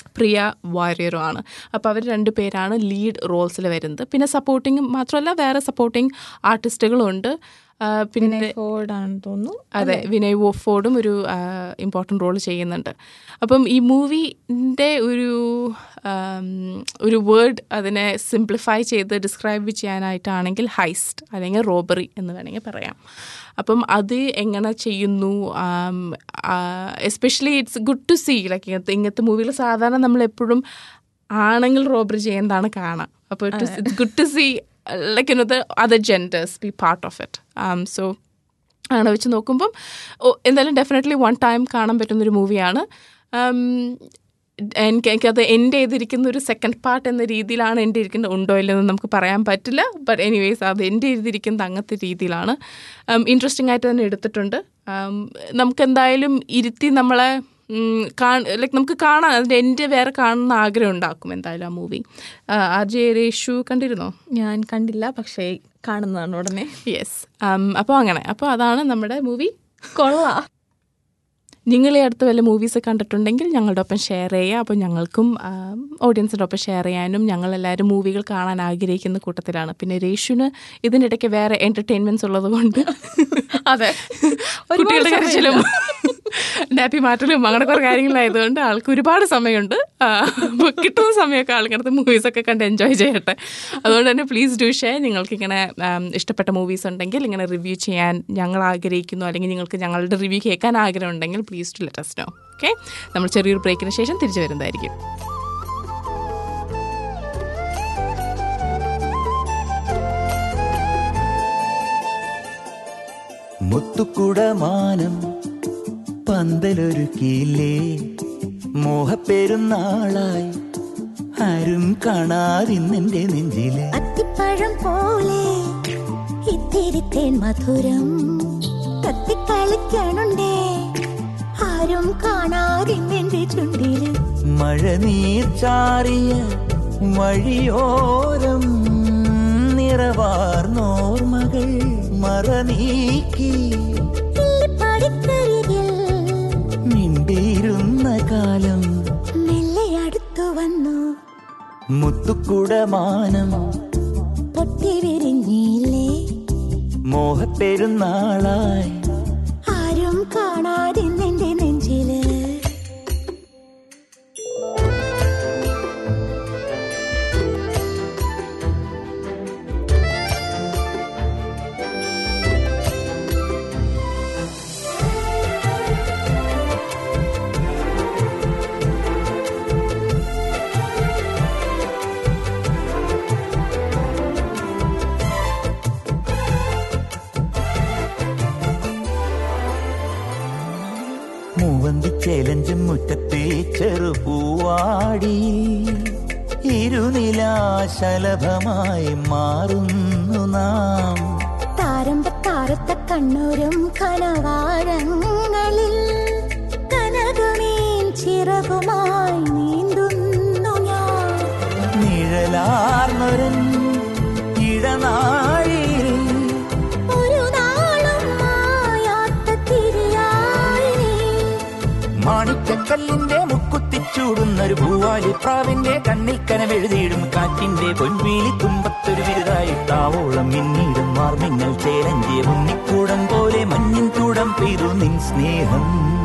പ്രിയ വാര്യറും ആണ് അപ്പോൾ അവർ രണ്ട് പേരാണ് ലീഡ് റോൾസിൽ വരുന്നത് പിന്നെ സപ്പോർട്ടിങ് മാത്രമല്ല വേറെ സപ്പോർട്ടിങ് ആർട്ടിസ്റ്റുകളും ഉണ്ട് ആ, പിന്നെ ഫോർഡാണെന്ന് തോന്നുന്നു അതെ വിനയ് വോഫോർഡും ഒരു ഇമ്പോർട്ടൻ്റ് റോൾ ചെയ്യുന്നുണ്ട് അപ്പം ഈ മൂവിൻ്റെ ഒരു ആം, ഒരു വേർഡ് അതിനെ സിംപ്ലിഫൈ ചെയ്ത് ഡിസ്ക്രൈബ് ചെയ്യാനായിട്ടാണെങ്കിൽ ഹൈസ്റ്റ് അല്ലെങ്കിൽ റോബറി എന്ന് വേണമെങ്കിൽ പറയാം അപ്പം അത് എങ്ങനെ ചെയ്യുന്നു especially it's good to see like ഇങ്ങനത്തെ ഇങ്ങനത്തെ മൂവികൾ സാധാരണ നമ്മൾ എപ്പോഴും ആണെങ്കിൽ റോബറി ചെയ്യുന്നതാണ് കാണാം അപ്പോൾ it's good to see like you know the other genders be part of it so അങ്ങനെ വെച്ച് നോക്കുമ്പം ഓ, എന്തായാലും ഡെഫിനറ്റ്ലി വൺ ടൈം കാണാൻ പറ്റുന്നൊരു മൂവിയാണ് എനിക്ക് എനിക്കത് എൻ്റെ ചെയ്തിരിക്കുന്ന ഒരു സെക്കൻഡ് പാർട്ട് എന്ന രീതിയിലാണ് എൻ്റെ ഇരിക്കുന്നത് ഉണ്ടോ ഇല്ലെന്ന് നമുക്ക് പറയാൻ പറ്റില്ല ബട്ട് എനിവേസ് അത് എൻ്റെ എഴുതിയിരിക്കുന്നത് അങ്ങനത്തെ രീതിയിലാണ് ഇൻട്രസ്റ്റിംഗ് ആയിട്ട് തന്നെ എടുത്തിട്ടുണ്ട് ഉം, നമുക്ക് എന്തായാലും ഇരുത്തി നമ്മളെ ലൈക്ക് നമുക്ക് കാണാൻ അതിൻ്റെ എൻ്റെ വേറെ കാണുന്ന ആഗ്രഹം ഉണ്ടാക്കും എന്തായാലും ആ മൂവി ആർ ജെ രേഷു കണ്ടിരുന്നോ ഞാൻ കണ്ടില്ല പക്ഷേ കാണുന്നതാണ് ഉടനെ യെസ് അപ്പോൾ അങ്ങനെ അപ്പോൾ അതാണ് നമ്മുടെ മൂവി കൊള്ളാ നിങ്ങൾ ഈ അടുത്ത് വല്ല മൂവീസ് കണ്ടിട്ടുണ്ടെങ്കിൽ ഞങ്ങളുടെ ഒപ്പം ഷെയർ ചെയ്യുക അപ്പോൾ ഞങ്ങൾക്കും ഓഡിയൻസിൻ്റെ ഒപ്പം ഷെയർ ചെയ്യാനും ഞങ്ങളെല്ലാവരും മൂവികൾ കാണാൻ ആഗ്രഹിക്കുന്ന കൂട്ടത്തിലാണ് പിന്നെ രേഷുവിന് ഇതിനിടയ്ക്ക് വേറെ എൻ്റർടൈൻമെൻറ്റ്സ് ഉള്ളത് കൊണ്ട് അതെ കുട്ടികളുടെ കരച്ചിലും നാപ്പി മാറ്റലും അങ്ങനെ കുറേ കാര്യങ്ങളായതുകൊണ്ട് ആൾക്ക് ഒരുപാട് സമയമുണ്ട് ആ, അപ്പോൾ കിട്ടുന്ന സമയമൊക്കെ ആൾ ഇങ്ങനത്തെ മൂവീസൊക്കെ കണ്ട് എൻജോയ് ചെയ്യട്ടെ അതുകൊണ്ട് തന്നെ പ്ലീസ് ഡു ഷെയർ നിങ്ങൾക്ക് ഇങ്ങനെ ആം, ഇഷ്ടപ്പെട്ട മൂവീസ് ഉണ്ടെങ്കിൽ ഇങ്ങനെ റിവ്യൂ ചെയ്യാൻ ഞങ്ങൾ ആഗ്രഹിക്കുന്നു അല്ലെങ്കിൽ നിങ്ങൾക്ക് ഞങ്ങളുടെ റിവ്യൂ കേൾക്കാൻ ആഗ്രഹം ഉണ്ടെങ്കിൽ please to let us know okay നമ്മൾ ചെറിയൊരു ബ്രേക്കിന് ശേഷം തിരിച്ചു വരുന്നതായിരിക്കും മുത്തുക്കുടമാനം പന്തലൊരുക്കിയില്ലേ മോഹപ്പെരുന്നാളായി ആരും കാണാതിന്നെന്റെ നെഞ്ചിലെ അത്തിപ്പഴം പോലെ ഇത്തിരി തേൻ മധുരം കത്തിക്കളിക്കണുണ്ടേ ആരും കാണാതിന്നെന്റെ ചുണ്ടില് മഴ നീർ ചാറിയ വഴിയോരം നിറവാർന്നോർമകൾ മറനീക്കി ഈ പടിക്കരികിൽ മിണ്ടിയിരുന്ന കാലം മെല്ലെ അടുത്തു വന്നു മുത്തുക്കുടമാനം പൊട്ടി വിരിഞ്ഞില്ലേ മോഹപ്പെരുന്നാളായി ആരും കാണാതിന്നെന്റെ നെഞ്ചില് മൂവന്തി ചേലഞ്ചും മുറ്റത്തെ ചെറുപൂവാടി ഇരുനിലാശലഭമായി മാറുന്നു നാം താരമ്പത്താരത്ത കണ്ണൂരും കനവാഴങ്ങളിൽ കനകമീൻ ചിറകുമായി നീന്തുന്നു ഞാൻ നിഴലാർന്നൊരൻ ഇടനാഴിയിൽ ഒരു നാളും മായാത്ത തിരിയായി നീ മാണിക്കക്കല്ലിന്റെ മുക്കുത്തിച്ചൂടുന്നൊരു പൂവാലി പ്രാവിന്റെ കണ്ണിൽ കനവെഴുതിയിടും കാറ്റിന്റെ പൊൻവീലി തുമ്പത്തൊരു വിരുതായിട്ടാവോളം മിന്നീടും മാർമിന്നൽ ചേലഞ്ചിയ ഉണ്ണിക്കൂടം പോലെ മഞ്ഞിൻ കൂടം പെയ്തു നിൻ സ്നേഹം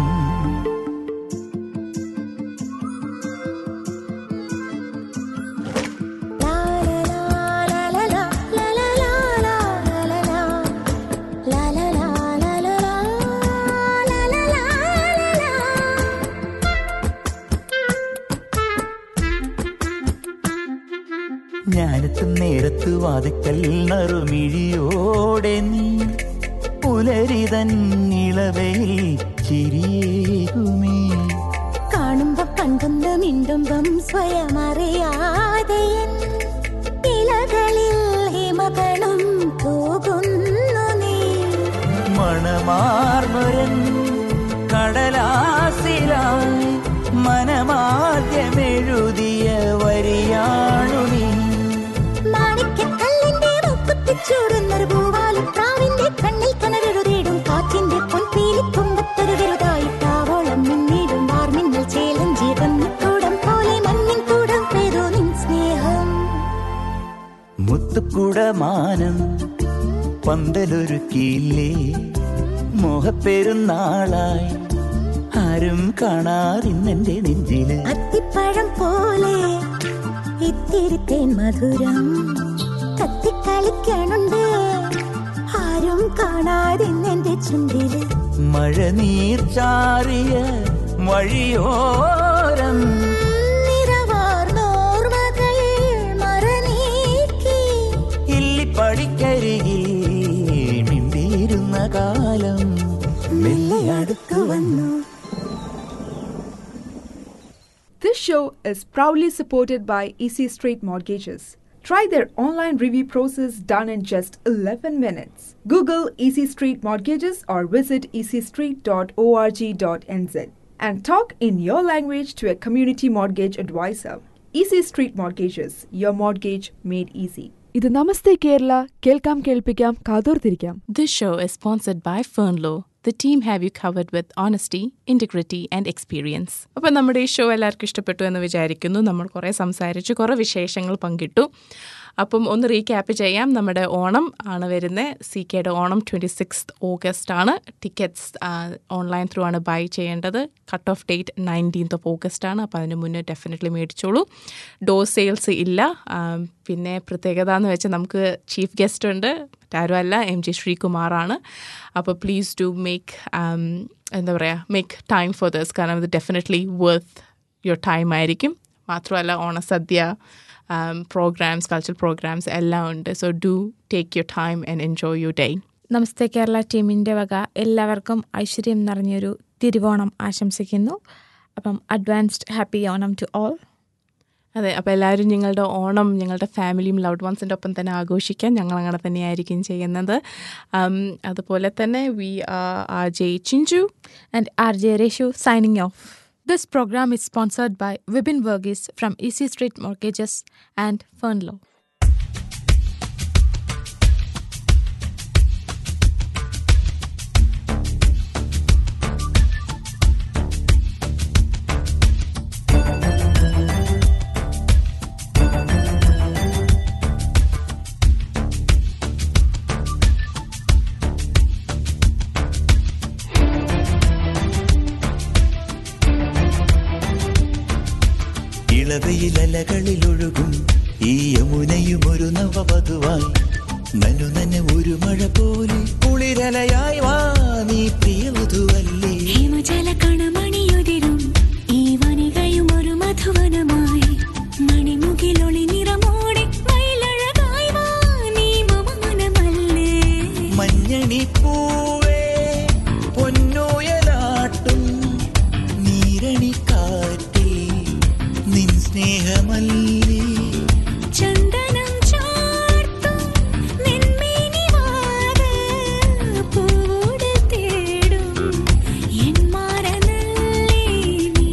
ഞാനെത്തും നേരത്ത് വാതിക്കൽ നറുമിഴിയോടെ നീ പുലരിതൻ ഇളവയിൽ ചിരിയേകുമേ കാണുമ്പോ കണ്ടുന്ന മിണ്ടുമ്പം സ്വയം അറിയാതെ എൻ ഇലകളിൽ ഹിമകണം തൂകുന്നു നീ മണമാർന്നൊരൻ കടലാസിലായി മനമാദ്യമെഴുതിയ വരിയാണു നീ മാണിക്കക്കല്ലിന്റെ മുക്കുത്തിച്ചൂടുന്നൊരു പൂവാലും പ്രാവിന്റെ കണ്ണിൽ കനവെഴുതിയിടും കാറ്റിന്റെ പൊൻപീലി തുമ്പത്തൊരു വിരുതായി താവോളം മിന്നീടും വാർമിന്നൽ ചേലം ജീവന്നിക്കൂടം പോലെ മുത്തുക്കുടമാനം പന്തലൊരുക്കിയില്ലേ മോഹപ്പെരുന്നാളായി ആരും കാണാറിന്നെന്റെ നെഞ്ചില് അത്തിപ്പഴം പോലെ ഇത്തിരി തേൻ മധുരം കത്തിക്കളിക്കണുണ്ട് ആരും കാണാതെ എന്റെ ചുണ്ടില് മഴ നീർ ചാറിയ വഴിയോരം നിറവാർന്നോർമ്മകൾ മറനീക്കി ഇല്ലിപ്പടിക്കരികിൽ മിണ്ടിയിരുന്ന കാലം മെല്ലെ അടുത്തു വന്നു This show is proudly supported by EC Straight Mortgages. Try their online review process done in just 11 minutes. Google EC Street Mortgages or visit ecstreet.org.nz and talk in your language to a community mortgage advisor. EC Street Mortgages, your mortgage made easy. ഇത് നമസ്തേ കേരള കേൾക്കാം കേൾപ്പിക്കാം കാതോർത്തിരിക്കാം This show is sponsored by Fernlow. The team have you covered with honesty, integrity and experience. അപ്പോൾ നമ്മുടെ ഈ show എല്ലാവർക്കും ഇഷ്ടപ്പെട്ടു എന്ന് വിചാരിക്കുന്നു നമ്മൾ കുറേ സംസാരിച്ചു കുറേ വിശേഷങ്ങൾ പങ്കിട്ടു അപ്പം ഒന്ന് റീക്യാപ്പ് ചെയ്യാം നമ്മുടെ ഓണം ആണ് വരുന്നത് സി കെയുടെ ഓണം ട്വൻറ്റി സിക്സ് ഓഗസ്റ്റ് ആണ് ടിക്കറ്റ്സ് ഓൺലൈൻ ത്രൂ ആണ് ബൈ ചെയ്യേണ്ടത് cut off date nineteenth of August ആണ് അപ്പോൾ അതിന് മുന്നേ ഡെഫിനറ്റ്ലി മേടിച്ചോളൂ ഡോ സെയിൽസ് ഇല്ല ആ, പിന്നെ പ്രത്യേകത എന്ന് വെച്ചാൽ നമുക്ക് ചീഫ് ഗസ്റ്റ് ഉണ്ട് മറ്റാരും അല്ല എം ജി ശ്രീകുമാറാണ് അപ്പോൾ പ്ലീസ് ഡു മേക്ക് എന്താ പറയുക മേക്ക് ടൈം ഫോർ ദസ് കാരണം ഇത് ഡെഫിനറ്റ്ലി വർത്ത് യുവർ ടൈം ആയിരിക്കും മാത്രമല്ല ഓണസദ്യ പ്രോഗ്രാംസ് കൾച്ചറൽ പ്രോഗ്രാംസ് എല്ലാം ഉണ്ട് so do take your time and enjoy your day Namaste Kerala ടീമിൻ്റെ വക എല്ലാവർക്കും ഐശ്വര്യം നിറഞ്ഞൊരു തിരുവോണം ആശംസിക്കുന്നു അപ്പം advanced happy Onam to all അതെ അപ്പോൾ എല്ലാവരും നിങ്ങളുടെ ഓണം ഞങ്ങളുടെ ഫാമിലിയും ലവ്ഡ് വൺസിൻ്റെ ഒപ്പം തന്നെ ആഘോഷിക്കാൻ ഞങ്ങൾ അങ്ങനെ തന്നെയായിരിക്കും ചെയ്യുന്നത് Um, അതുപോലെ തന്നെ we R J Chinchu and R J Reshu signing off this program is sponsored by Vipin Varghese from E C street mortgages and Fernlow ഇളവയിലലകളിലൊഴുകും ഈ യമുനയും ഒരു നവവധുവായി നനു നന ഒരു മഴ പോലെ കുളിരലയായി വാ നീ പ്രിയവധുവല്ലേ ഹിമജല കണമണിയുതിരും ഈ വനികയും ഒരു മധുവനമായി മണിമുകിലൊളി നിറമോടെ മയിലഴകായി വാ നീ മമ മനമല്ലേ മഞ്ഞണി പൂവേ പൊന്നോയലാട്ടും നീരണി കാറ്റിൽ നിൻ സ്നേഹമല്ലേ ചന്ദനം ചാർത്തും നെന്മേനിവാത പൂവോട് തേടും എൻ മാറനല്ലേ നീ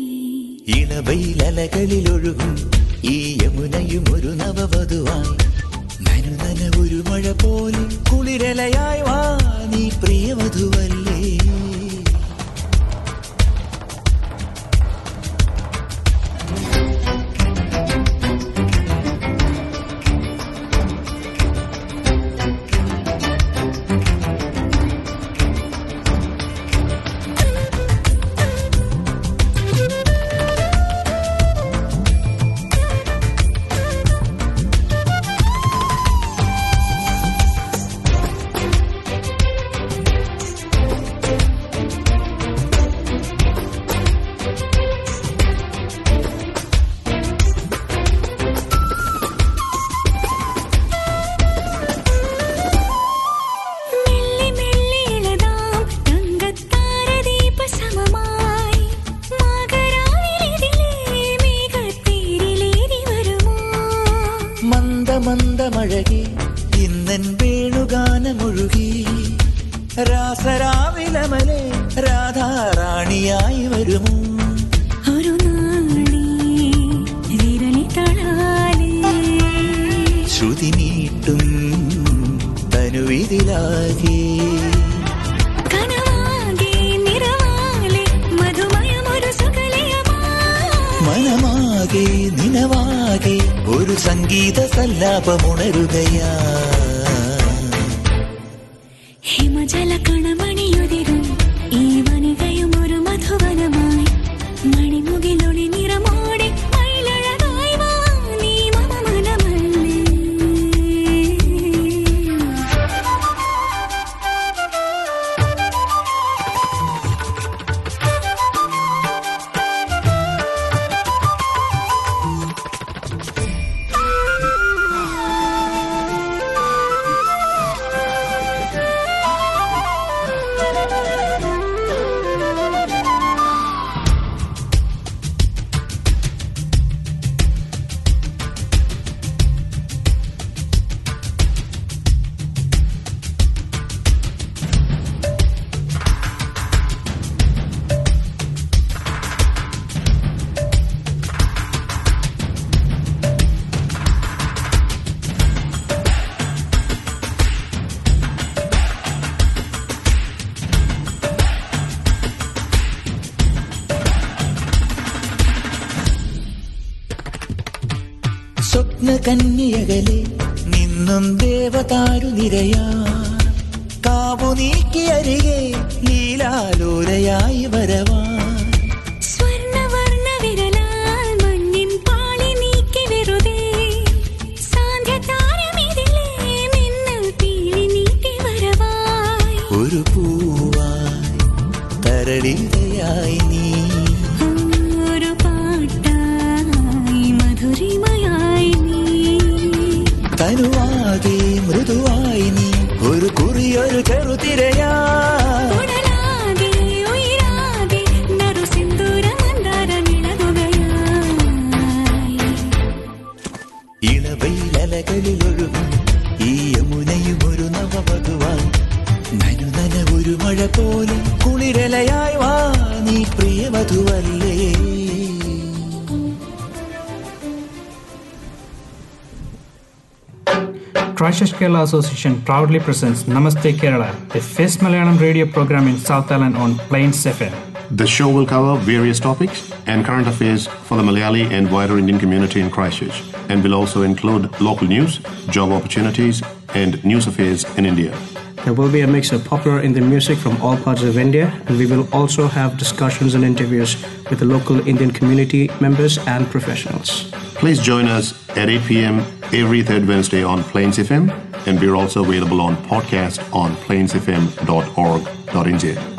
ഇളവയിലലകളിലൊഴുകും ഈ യമുനയും ഒരു നവവധുവായി നനു നന ഒരു മഴ പോലെ കുളിരലയായി വാ നീ പ്രിയവധുവല്ലേ മെല്ലെ മെല്ലെ ഇളതാം തങ്കത്താരദീപ സമമായി മകരാവിലെതിലേ മേഘത്തേരിലേറി വരുമോ മന്ദ മന്ദ മഴകി ഇന്നൻ വേണുഗാനമൊഴുകി രാസരാവിലമലെ രാധാറാണിയായി വരുമോ ഒരു നാളീ വിരലി തളാലേ ശ്രുതി നീട്ടും തനുവിതിലാകെ കനവാകെ നിറവാലെ മധുമയമൊരു സുഖലയമാ മനമാകെ തനുവാകെ നിനവാകെ ഒരു സംഗീത സല്ലാപമുണരുകയാ ഹിമജല കണമണിയുതിരും ഈ വനികയും ഒരു മധുവനമായി മണിമുകിലൊളി നിറമോടെ മയിലഴകായി വാ നീ മമ മനമല്ലേ സ്വപ്ന കന്യകലെ നിന്നും ദേവതാരു നിരയാ കാവു നീക്കി അരികെ ലീലാലോലയായി വരവാ സ്വർണ്ണവർണ്ണ വിരലാൽ മണ്ണിൻ പാളി നീക്കി വെറുതെ സാന്ധ്യതാരമിതിലേ മിന്നൽ പീലി നീട്ടി വരവായി ഒരു പൂവായി തരളിതയായി നീ ഒരു പാട്ടായി മധുരിമയായി നീ തനുവാകെ മൃദുവായി നീ ഒരു കുറിയൊരു ചെറുതിരയാ ഉടലാകെ ഉയരാകെ നറു സിന്ദൂര മന്ദാരമിളകുകയായി ഇളവയിലലകളിലൊഴുകും ഈ യമുനയും ഒരു നവവധുവായി നനുനന ഒരു മഴ പോലെ കുളിരലയായി വാ നീ പ്രിയവധുവല്ലേ Christchurch Kerala Association proudly presents Namaste Kerala, the first Malayalam radio program in South Island on Plains FM. The show will cover various topics and current affairs for the Malayali and wider Indian community in Christchurch, and will also include local news, job opportunities, and news affairs in India. There will be a mix of popular Indian music from all parts of India, and we will also have discussions and interviews with the local Indian community members and professionals. Please join us at 8 p.m. every third Wednesday on Plains FM, and we're also available on podcast on plainsfm.org.nj.